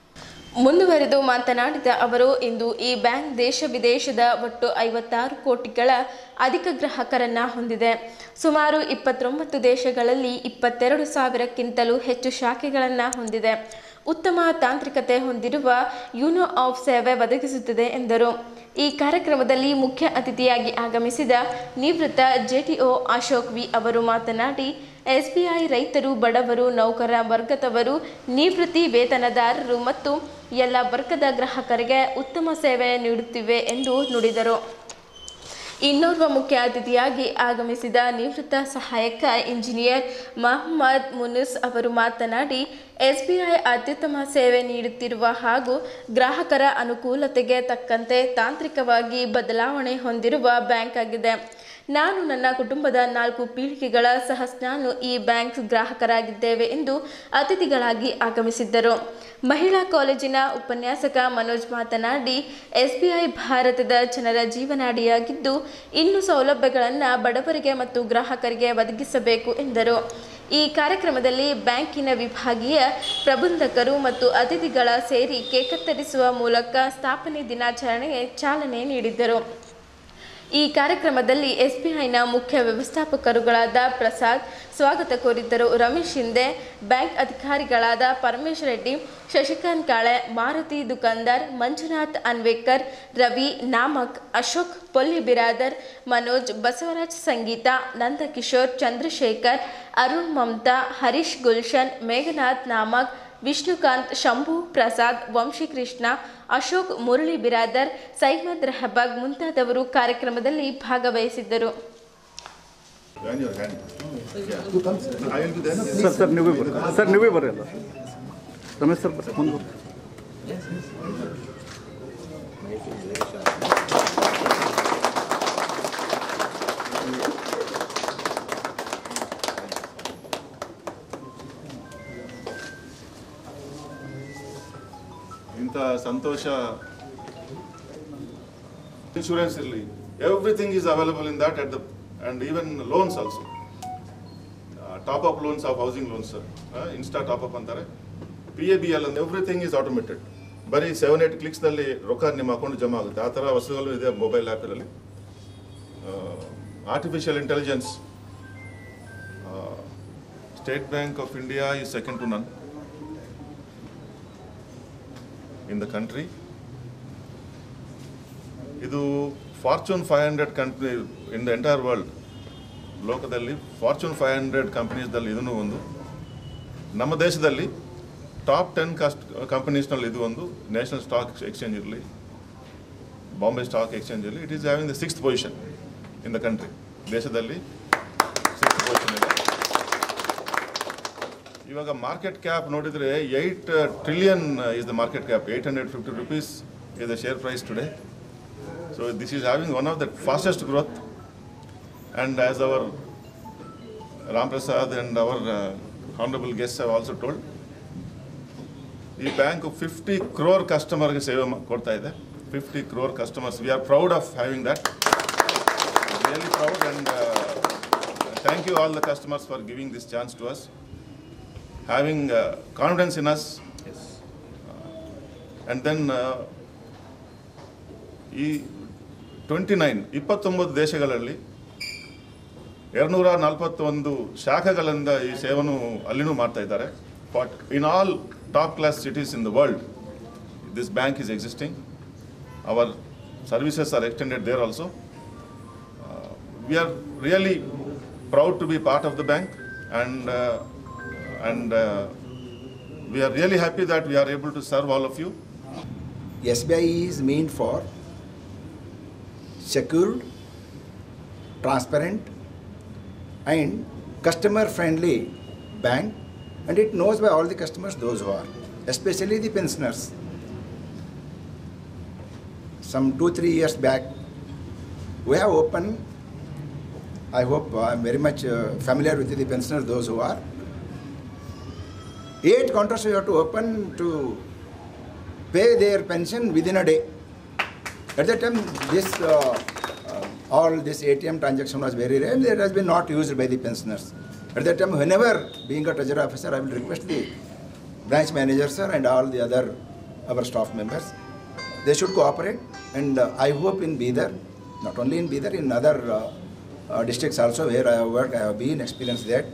ಮುಂದುವರೆದು ಮಾತನಾಡಿದ ಅವರು ಇಂದು ಈ ಬ್ಯಾಂಕ್ ದೇಶ ವಿದೇಶದ ಒಟ್ಟು ಐವತ್ತಾರು ಕೋಟಿಗಳ ಅಧಿಕ ಗ್ರಾಹಕರನ್ನ ಹೊಂದಿದೆ ಸುಮಾರು ಇಪ್ಪತ್ತೊಂಬತ್ತು ದೇಶಗಳಲ್ಲಿ ಇಪ್ಪತ್ತೆರಡು ಸಾವಿರಕ್ಕಿಂತಲೂ ಹೆಚ್ಚು ಶಾಖೆಗಳನ್ನು ಹೊಂದಿದೆ ಉತ್ತಮ ತಾಂತ್ರಿಕತೆ ಹೊಂದಿರುವ ಯೂನೋ ಆಫ್ ಸೇವೆ ಒದಗಿಸುತ್ತದೆ ಎಂದರು ಈ ಕಾರ್ಯಕ್ರಮದಲ್ಲಿ ಮುಖ್ಯ ಅತಿಥಿಯಾಗಿ ಆಗಮಿಸಿದ ನಿವೃತ್ತ ಜೆಟಿಒ ಅಶೋಕ್ ವಿ ಅವರು ಮಾತನಾಡಿ ಎಸ್ಬಿಐ ರೈತರು ಬಡವರು ನೌಕರ ವರ್ಗದವರು ನಿವೃತ್ತಿ ವೇತನದಾರರು ಮತ್ತು ಎಲ್ಲ ವರ್ಗದ ಗ್ರಾಹಕರಿಗೆ ಉತ್ತಮ ಸೇವೆ ನೀಡುತ್ತಿವೆ ಎಂದು ನುಡಿದರು ಇನ್ನೋರ್ವ ಮುಖ್ಯ ಅತಿಥಿಯಾಗಿ ಆಗಮಿಸಿದ ನಿವೃತ್ತ ಸಹಾಯಕ ಇಂಜಿನಿಯರ್ ಮಹಮ್ಮದ್ ಮುನಿಸ್ ಅವರು ಮಾತನಾಡಿ ಎಸ್ಬಿಐ ಅತ್ಯುತ್ತಮ ಸೇವೆ ನೀಡುತ್ತಿರುವ ಹಾಗೂ ಗ್ರಾಹಕರ ಅನುಕೂಲತೆಗೆ ತಕ್ಕಂತೆ ತಾಂತ್ರಿಕವಾಗಿ ಬದಲಾವಣೆ ಹೊಂದಿರುವ ಬ್ಯಾಂಕ್ ಆಗಿದೆ ನಾನು ನನ್ನ ಕುಟುಂಬದ ನಾಲ್ಕು ಪೀಳಿಗೆಗಳ ಸಹ ನಾನು ಈ ಬ್ಯಾಂಕ್ ಗ್ರಾಹಕರಾಗಿದ್ದೇವೆ ಎಂದು ಅತಿಥಿಗಳಾಗಿ ಆಗಮಿಸಿದ್ದರು ಮಹಿಳಾ ಕಾಲೇಜಿನ ಉಪನ್ಯಾಸಕ ಮನೋಜ್ ಮಾತನಾಡಿ ಎಸ್ಬಿಐ ಭಾರತದ ಜನರ ಜೀವನಾಡಿಯಾಗಿದ್ದು ಇನ್ನು ಸೌಲಭ್ಯಗಳನ್ನು ಬಡವರಿಗೆ ಮತ್ತು ಗ್ರಾಹಕರಿಗೆ ಒದಗಿಸಬೇಕು ಎಂದರು ಈ ಕಾರ್ಯಕ್ರಮದಲ್ಲಿ ಬ್ಯಾಂಕಿನ ವಿಭಾಗೀಯ ಪ್ರಬಂಧಕರು ಮತ್ತು ಅತಿಥಿಗಳ ಸೇರಿ ಕೇಕ್ ಕತ್ತರಿಸುವ ಮೂಲಕ ಸ್ಥಾಪನೆ ದಿನಾಚರಣೆಗೆ ಚಾಲನೆ ನೀಡಿದರು ಈ ಕಾರ್ಯಕ್ರಮದಲ್ಲಿ ಎಸ್ಬಿಐನ ಮುಖ್ಯ ವ್ಯವಸ್ಥಾಪಕರುಗಳಾದ ಪ್ರಸಾದ್ ಸ್ವಾಗತ ಕೋರಿದ್ದರು ರಮೇಶ್ ಶಿಂದೆ ಬ್ಯಾಂಕ್ ಅಧಿಕಾರಿಗಳಾದ ಪರಮೇಶ್ ರೆಡ್ಡಿ ಶಶಿಕಾಂತ್ ಕಾಳೆ ಮಾರುತಿ ದುಕಾನ್ದಾರ್ ಮಂಜುನಾಥ್ ಅನ್ವೇಕರ್ ರವಿ ನಾಮಕ್ ಅಶೋಕ್ ಪೊಲ್ಲಿ ಬಿರಾದರ್ ಮನೋಜ್ ಬಸವರಾಜ್ ಸಂಗೀತ ನಂದಕಿಶೋರ್ ಚಂದ್ರಶೇಖರ್ ಅರುಣ್ ಮಮತಾ ಹರೀಶ್ ಗುಲ್ಶನ್ ಮೇಘನಾಥ್ ನಾಮಕ್ ವಿಷ್ಣುಕಾಂತ್ ಶಂಭು ಪ್ರಸಾದ್ ವಂಶಿಕೃಷ್ಣ ಅಶೋಕ್ ಮುರಳಿ ಬಿರಾದರ್ ಸೈಮದ್ ರೆಹಬಾಗ್ ಮುಂತಾದವರು ಕಾರ್ಯಕ್ರಮದಲ್ಲಿ ಭಾಗವಹಿಸಿದ್ದರು ಸರ್ ಸರ್ ನೀವೇ ಬರ್ರಿ ಸರ್ ನೀವೇ ಬರ್ರಿ ಅಲ್ಲ ರಮೇಶ್ ಸರ್ ಬರ್ರಿ ಮುಂದೆ ಬರ್ರಿ ಇಂಥ ಸಂತೋಷ ಇನ್ಶೂರೆನ್ಸ್ ಇರಲಿ everything is available in that at the and even loans also top up loans of housing loans insta top up ಅಂತಾರೆ ಪಿ ಎ ಬಿ ಎಲ್ ಅಂದ್ರೆ ಎವ್ರಿಥಿಂಗ್ ಈಸ್ ಆಟೋಮೇಟೆಡ್ ಬರೀ ಸೆವೆನ್ ಏಟ್ ಕ್ಲಿಕ್ಸ್ನಲ್ಲಿ ರೊಕ್ಕ ನಿಮ್ಮ ಅಕೌಂಟ್ ಜಮಾ ಆಗುತ್ತೆ ಆ ಥರ ವಸ್ತುಗಳು ಇದೆ ಮೊಬೈಲ್ ಆ್ಯಪಲ್ಲಿ artificial intelligence State Bank of India is second to none in the country ಇದು fortune five hundred company in the entire world ಲೋಕದಲ್ಲಿ ಫಾರ್ಚೂನ್ ಫೈವ್ ಹಂಡ್ರೆಡ್ ಕಂಪನೀಸ್ದಲ್ಲಿ ಇದನ್ನು ಒಂದು ನಮ್ಮ ದೇಶದಲ್ಲಿ ಟಾಪ್ ಟೆನ್ ಕಾಸ್ಟ್ ಕಂಪನೀಸ್ನಲ್ಲಿ ಇದು ಒಂದು ನ್ಯಾಷನಲ್ ಸ್ಟಾಕ್ ಎಕ್ಸ್ಚೇಂಜ್ ಇರಲಿ ಬಾಂಬೆ ಸ್ಟಾಕ್ ಎಕ್ಸ್ಚೇಂಜ್ ಇರಲಿ it is having the sixth position in the country ದೇಶದಲ್ಲಿ ಸಿಕ್ಸ್ತ್ ಪೊಸಿಷನ್ ಇದೆ ಇವಾಗ ಮಾರ್ಕೆಟ್ ಕ್ಯಾಪ್ ನೋಡಿದರೆ eight trillion is the market cap eight hundred fifty rupees is the share price today so this is having one of the fastest growth and as our Ram Prasad and our honourable guest have also told ಈ ಬ್ಯಾಂಕು ಫಿಫ್ಟಿ ಕ್ರೋರ್ ಕಸ್ಟಮರ್ಗೆ ಸೇವೆ ಮಾ- ಕೊಡ್ತಾ ಇದೆ fifty crore customers we are proud of having that really proud and thank you all the customers for giving this chance to us having uh, confidence in us. Uh, and then uh, ಈ ಟ್ವೆಂಟಿ ನೈನ್ ಇಪ್ಪತ್ತೊಂಬತ್ತು ದೇಶಗಳಲ್ಲಿ ಎರಡುನೂರ ನಲವತ್ತೊಂದು ಶಾಖೆಗಳಿಂದ ಈ ಸೇವೆಯನ್ನು ಅಲ್ಲಿನೂ ಮಾಡ್ತಾ ಇದ್ದಾರೆ but in all top class cities in the world this bank is existing our services are extended there also we are really proud to be part of the bank and and uh, we are really happy that we are able to serve all of you. SBI is meant for secured, transparent, and customer-friendly bank, and it knows by all the customers those who are, especially the pensioners. Some two three years back, we have opened. I hope I'm very much uh, familiar with the pensioners, those who are. Eight counters we have to open to pay their pension within a day. At that time, this uh, uh, all this ATM transaction was very rare. and It has been not used by the pensioners. At that time, whenever being a treasury officer, I will request the branch manager sir and all the other our staff members. They should cooperate, and uh, I hope in Bidar, not only in Bidar, in other uh, uh, districts also where I have worked, I have been experienced that.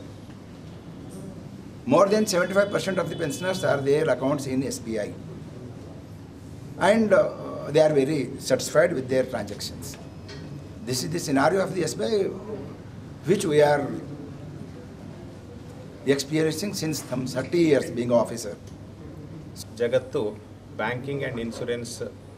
More than 75% of the pensioners are their accounts in SBI, and uh, they are very satisfied with their transactions. This is the scenario of the SBI, which we are experiencing since some 30 years being officer. ಜಗತ್ತು ಬ್ಯಾಂಕಿಂಗ್ ಆ್ಯಂಡ್ ಇನ್ಶೂರೆನ್ಸ್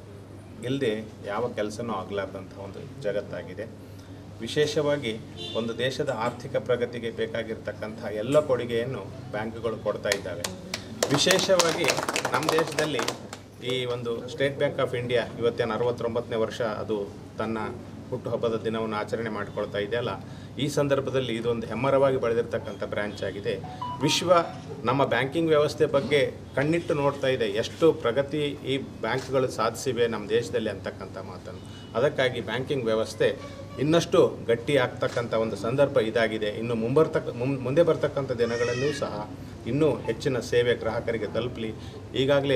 ಇಲ್ಲದೆ ಯಾವ ಕೆಲಸನೂ ಆಗಲಾರ್ದಂಥ ಒಂದು ಜಗತ್ತಾಗಿದೆ ವಿಶೇಷವಾಗಿ ಒಂದು ದೇಶದ ಆರ್ಥಿಕ ಪ್ರಗತಿಗೆ ಬೇಕಾಗಿರ್ತಕ್ಕಂಥ ಎಲ್ಲ ಕೊಡುಗೆಯನ್ನು ಬ್ಯಾಂಕ್ಗಳು ಕೊಡ್ತಾ ಇದ್ದಾವೆ ವಿಶೇಷವಾಗಿ ನಮ್ಮ ದೇಶದಲ್ಲಿ ಈ ಒಂದು ಸ್ಟೇಟ್ ಬ್ಯಾಂಕ್ ಆಫ್ ಇಂಡಿಯಾ ಇವತ್ತೇನು ಅರವತ್ತೊಂಬತ್ತನೇ ವರ್ಷ ಅದು ತನ್ನ ಹುಟ್ಟುಹಬ್ಬದ ದಿನವನ್ನು ಆಚರಣೆ ಮಾಡಿಕೊಳ್ತಾ ಇದೆಯಲ್ಲ ಈ ಸಂದರ್ಭದಲ್ಲಿ ಇದೊಂದು ಹೆಮ್ಮರವಾಗಿ ಬೆಳೆದಿರ್ತಕ್ಕಂಥ ಬ್ರ್ಯಾಂಚ್ ಆಗಿದೆ ವಿಶ್ವ ನಮ್ಮ ಬ್ಯಾಂಕಿಂಗ್ ವ್ಯವಸ್ಥೆ ಬಗ್ಗೆ ಕಣ್ಣಿಟ್ಟು ನೋಡ್ತಾ ಇದೆ ಎಷ್ಟು ಪ್ರಗತಿ ಈ ಬ್ಯಾಂಕ್ಗಳು ಸಾಧಿಸಿವೆ ನಮ್ಮ ದೇಶದಲ್ಲಿ ಅಂತಕ್ಕಂಥ ಮಾತನ್ನು ಅದಕ್ಕಾಗಿ ಬ್ಯಾಂಕಿಂಗ್ ವ್ಯವಸ್ಥೆ ಇನ್ನಷ್ಟು ಗಟ್ಟಿ ಆಗ್ತಕ್ಕಂಥ ಒಂದು ಸಂದರ್ಭ ಇದಾಗಿದೆ ಇನ್ನು ಮುಂಬರ್ತಕ್ಕ ಮುಂ ಮುಂದೆ ಬರ್ತಕ್ಕಂಥ ದಿನಗಳಲ್ಲೂ ಸಹ ಇನ್ನೂ ಹೆಚ್ಚಿನ ಸೇವೆ ಗ್ರಾಹಕರಿಗೆ ತಲುಪಲಿ ಈಗಾಗಲೇ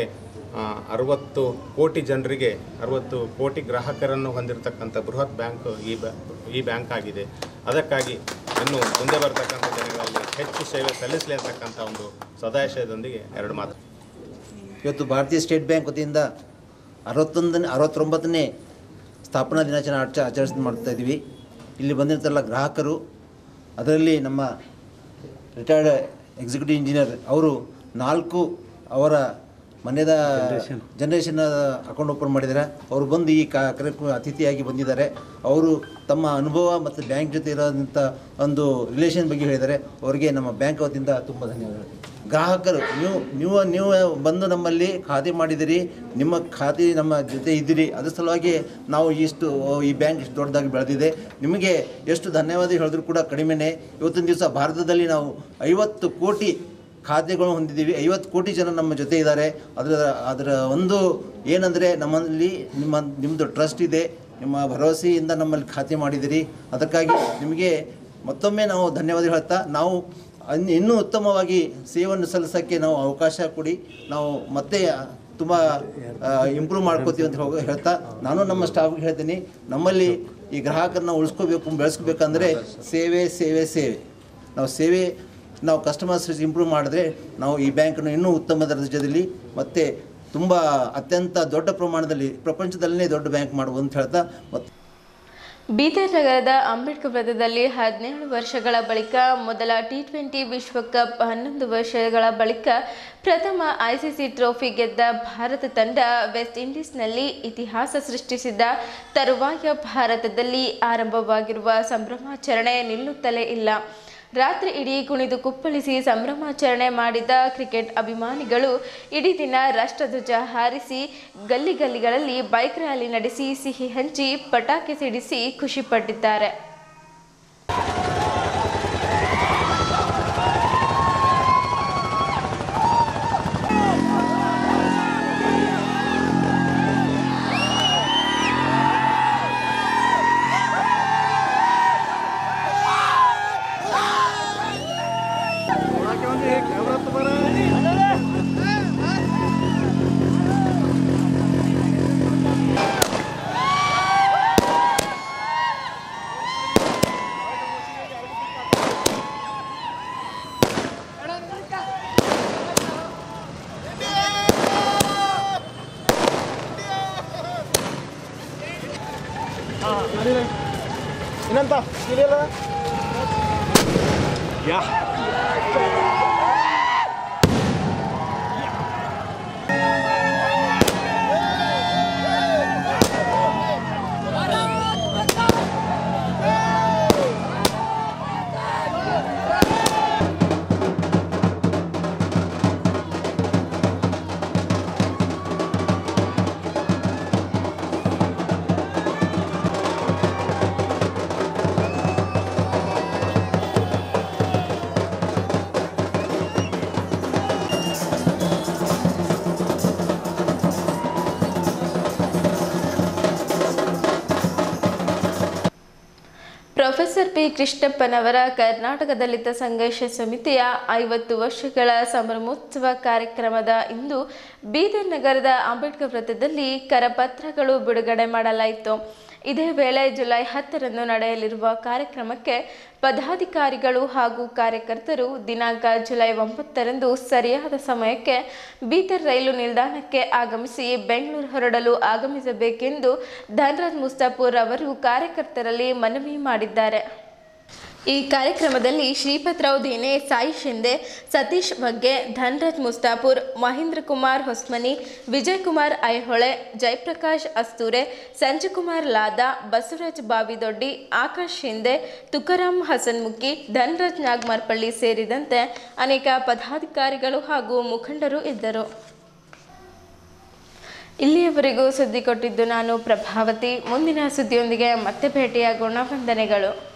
ಅರವತ್ತು ಕೋಟಿ ಜನರಿಗೆ ಅರವತ್ತು ಕೋಟಿ ಗ್ರಾಹಕರನ್ನು ಹೊಂದಿರತಕ್ಕಂಥ ಬೃಹತ್ ಬ್ಯಾಂಕ್ ಈ ಬ್ಯಾ ಈ ಬ್ಯಾಂಕ್ ಆಗಿದೆ ಅದಕ್ಕಾಗಿ ಇನ್ನು ಮುಂದೆ ಬರ್ತಕ್ಕಂಥ ದಿನಗಳಲ್ಲಿ ಹೆಚ್ಚು ಸೇವೆ ಸಲ್ಲಿಸಲಿ ಅಂತಕ್ಕಂಥ ಒಂದು ಸದಾಶಯದೊಂದಿಗೆ ಎರಡು ಮಾತು ಇವತ್ತು ಭಾರತೀಯ ಸ್ಟೇಟ್ ಬ್ಯಾಂಕ್ ವತಿಯಿಂದ ಅರವತ್ತೊಂದನೇ ಅರವತ್ತೊಂಬತ್ತನೇ ಸ್ಥಾಪನಾ ದಿನಾಚರಣೆ ಆಚ ಆಚರಿಸ್ ಮಾಡ್ತಾ ಇದ್ದೀವಿ ಇಲ್ಲಿ ಬಂದಿರ್ತಾರಲ್ಲ ಗ್ರಾಹಕರು ಅದರಲ್ಲಿ ನಮ್ಮ ರಿಟೈರ್ಡ್ ಎಕ್ಸಿಕ್ಯೂಟಿವ್ ಇಂಜಿನಿಯರ್ ಅವರು ನಾಲ್ಕು ಅವರ ಮನೆಯದ ಜನ್ರೇಷನ್ ಅಕೌಂಟ್ ಓಪನ್ ಮಾಡಿದ್ದಾರೆ ಅವರು ಬಂದು ಈ ಕಾ- ಕಾರ್ಯಕ್ರಮ ಅತಿಥಿಯಾಗಿ ಬಂದಿದ್ದಾರೆ ಅವರು ತಮ್ಮ ಅನುಭವ ಮತ್ತು ಬ್ಯಾಂಕ್ ಜೊತೆ ಇರೋದಂಥ ಒಂದು ರಿಲೇಷನ್ ಬಗ್ಗೆ ಹೇಳಿದ್ದಾರೆ ಅವರಿಗೆ ನಮ್ಮ ಬ್ಯಾಂಕ್ ವತಿಯಿಂದ ತುಂಬ ಧನ್ಯವಾದಗಳು ಗ್ರಾಹಕರು ನೀವು ನೀವು ನೀವು ಬಂದು ನಮ್ಮಲ್ಲಿ ಖಾತೆ ಮಾಡಿದಿರಿ ನಿಮ್ಮ ಖಾತೆ ನಮ್ಮ ಜೊತೆ ಇದ್ದೀರಿ ಅದ್ರ ಸಲುವಾಗಿ ನಾವು ಇಷ್ಟು ಈ ಬ್ಯಾಂಕ್ ಇಷ್ಟು ದೊಡ್ಡದಾಗಿ ಬೆಳೆದಿದೆ ನಿಮಗೆ ಎಷ್ಟು ಧನ್ಯವಾದ ಹೇಳಿದ್ರು ಕೂಡ ಕಡಿಮೆನೇ ಇವತ್ತಿನ ದಿವಸ ಭಾರತದಲ್ಲಿ ನಾವು ಐವತ್ತು ಕೋಟಿ ಖಾತೆಗಳು ಹೊಂದಿದ್ದೀವಿ ಐವತ್ತು ಕೋಟಿ ಜನ ನಮ್ಮ ಜೊತೆ ಇದ್ದಾರೆ ಅದರ ಅದರ ಒಂದು ಏನಂದರೆ ನಮ್ಮಲ್ಲಿ ನಿಮ್ಮ ನಿಮ್ಮದು ಟ್ರಸ್ಟ್ ಇದೆ ನಿಮ್ಮ ಭರವಸೆಯಿಂದ ನಮ್ಮಲ್ಲಿ ಖಾತೆ ಮಾಡಿದಿರಿ ಅದಕ್ಕಾಗಿ ನಿಮಗೆ ಮತ್ತೊಮ್ಮೆ ನಾವು ಧನ್ಯವಾದ ಹೇಳ್ತಾ ನಾವು ಅನ್- ಇನ್ನೂ ಉತ್ತಮವಾಗಿ ಸೇವೆಯನ್ನು ಸಲ್ಲಿಸೋಕ್ಕೆ ನಾವು ಅವಕಾಶ ಕೊಡಿ ನಾವು ಮತ್ತೆ ತುಂಬ ಇಂಪ್ರೂವ್ ಮಾಡ್ಕೋತೀವಿ ಅಂತ ಹೋಗಿ ಹೇಳ್ತಾ ನಾನು ನಮ್ಮ ಸ್ಟಾಫ್ಗೆ ಹೇಳ್ತೀನಿ ನಮ್ಮಲ್ಲಿ ಈ ಗ್ರಾಹಕರನ್ನ ಉಳಿಸ್ಕೋಬೇಕು ಬೆಳೆಸ್ಕೋಬೇಕಂದ್ರೆ ಸೇವೆ ಸೇವೆ ಸೇವೆ ನಾವು ಸೇವೆ ನಾವು ಕಸ್ಟಮರ್ ಸರ್ವಿಸ್ ಇಂಪ್ರೂವ್ ಮಾಡಿದ್ರೆ ನಾವು ಈ ಬ್ಯಾಂಕನ್ನು ಇನ್ನೂ ಉತ್ತಮ ದರ್ಜೆಯಲ್ಲಿ ಮತ್ತು ತುಂಬ ಅತ್ಯಂತ ದೊಡ್ಡ ಪ್ರಮಾಣದಲ್ಲಿ ಪ್ರಪಂಚದಲ್ಲೇ ದೊಡ್ಡ ಬ್ಯಾಂಕ್ ಮಾಡ್ಬೋದು ಅಂತ ಹೇಳ್ತಾ ಮತ್ತು ಬೀದರ್ ನಗರದ ಅಂಬೇಡ್ಕರ್ ವೃತ್ತದಲ್ಲಿ ಹದಿನೇಳು ವರ್ಷಗಳ ಬಳಿಕ ಮೊದಲ ಟಿ ಟ್ವೆಂಟಿ ವಿಶ್ವಕಪ್ ಹನ್ನೊಂದು ವರ್ಷಗಳ ಬಳಿಕ ಪ್ರಥಮ ಐಸಿಸಿ ಟ್ರೋಫಿ ಗೆದ್ದ ಭಾರತ ತಂಡ ವೆಸ್ಟ್ ಇಂಡೀಸ್ನಲ್ಲಿ ಇತಿಹಾಸ ಸೃಷ್ಟಿಸಿದ ತರುವಾಯ ಭಾರತದಲ್ಲಿ ಆರಂಭವಾಗಿರುವ ಸಂಭ್ರಮಾಚರಣೆ ನಿಲ್ಲುತ್ತಲೇ ಇಲ್ಲ ರಾತ್ರಿ ಇಡೀ ಕುಣಿದು ಕುಪ್ಪಳಿಸಿ ಸಂಭ್ರಮಾಚರಣೆ ಮಾಡಿದ ಕ್ರಿಕೆಟ್ ಅಭಿಮಾನಿಗಳು ಇಡೀ ದಿನ ರಾಷ್ಟ್ರಧ್ವಜ ಹಾರಿಸಿ ಗಲ್ಲಿ ಗಲ್ಲಿಗಳಲ್ಲಿ ಬೈಕ್ ರ್ಯಾಲಿ ನಡೆಸಿ ಸಿಹಿ ಹಂಚಿ ಪಟಾಕಿ ಸಿಡಿಸಿ ಖುಷಿಪಟ್ಟಿದ್ದಾರೆ ಇನ್ನಂತ ಸೀರಿಯಲ್ ಯಾ ¡Vamos! ಪ್ರೊಫೆಸರ್ ಪಿ ಕೃಷ್ಣಪ್ಪನವರ ಕರ್ನಾಟಕ ದಲಿತ ಸಂಘರ್ಷ ಸಮಿತಿಯ ಐವತ್ತು ವರ್ಷಗಳ ಸಂಭ್ರಮೋತ್ಸವ ಕಾರ್ಯಕ್ರಮದ ಇಂದು ಬೀದರ್ ನಗರದ ಅಂಬೇಡ್ಕರ್ ವೃತ್ತದಲ್ಲಿ ಕರಪತ್ರಗಳು ಬಿಡುಗಡೆ ಮಾಡಲಾಯಿತು ಇದೇ ವೇಳೆ ಜುಲೈ ಹತ್ತರಂದು ನಡೆಯಲಿರುವ ಕಾರ್ಯಕ್ರಮಕ್ಕೆ ಪದಾಧಿಕಾರಿಗಳು ಹಾಗೂ ಕಾರ್ಯಕರ್ತರು ದಿನಾಂಕ ಜುಲೈ ಒಂಬತ್ತರಂದು ಸರಿಯಾದ ಸಮಯಕ್ಕೆ ಬೀದರ್ ರೈಲು ನಿಲ್ದಾಣಕ್ಕೆ ಆಗಮಿಸಿ ಬೆಂಗಳೂರು ಹೊರಡಲು ಆಗಮಿಸಬೇಕೆಂದು ಧನ್ರಾಜ್ ಮುಸ್ತಾಪುರ್ ಅವರು ಕಾರ್ಯಕರ್ತರಲ್ಲಿ ಮನವಿ ಮಾಡಿದ್ದಾರೆ ಈ ಕಾರ್ಯಕ್ರಮದಲ್ಲಿ ಶ್ರೀಪತ್ರಾವ್ ದೇನೆ ಸಾಯಿ ಶಿಂದೆ ಸತೀಶ್ ಬಗ್ಗೆ ಧನ್ರಾಜ್ ಮುಸ್ತಾಪುರ್ ಮಹೇಂದ್ರ ಕುಮಾರ್ ಹೊಸ್ಮನಿ ವಿಜಯ್ ಕುಮಾರ್ ಐಹೊಳೆ ಜಯಪ್ರಕಾಶ್ ಅಸ್ತೂರೆ ಸಂಜಯಕುಮಾರ್ ಲಾದಾ ಬಸವರಾಜ್ ಬಾವಿದೊಡ್ಡಿ ಆಕಾಶ್ ಶಿಂದೆ ತುಕಾರಾಮ್ ಹಸನ್ಮುಖಿ ಧನ್ರಾಜ್ ನಾಗ್ಮಾರ್ಪಳ್ಳಿ ಸೇರಿದಂತೆ ಅನೇಕ ಪದಾಧಿಕಾರಿಗಳು ಹಾಗೂ ಮುಖಂಡರು ಇದ್ದರು ಇಲ್ಲಿಯವರೆಗೂ ಸುದ್ದಿ ಕೊಟ್ಟಿದ್ದು ನಾನು ಪ್ರಭಾವತಿ ಮುಂದಿನ ಸುದ್ದಿಯೊಂದಿಗೆ ಮತ್ತೆ ಭೇಟಿಯಾಗೋಣ ವಂದನೆಗಳು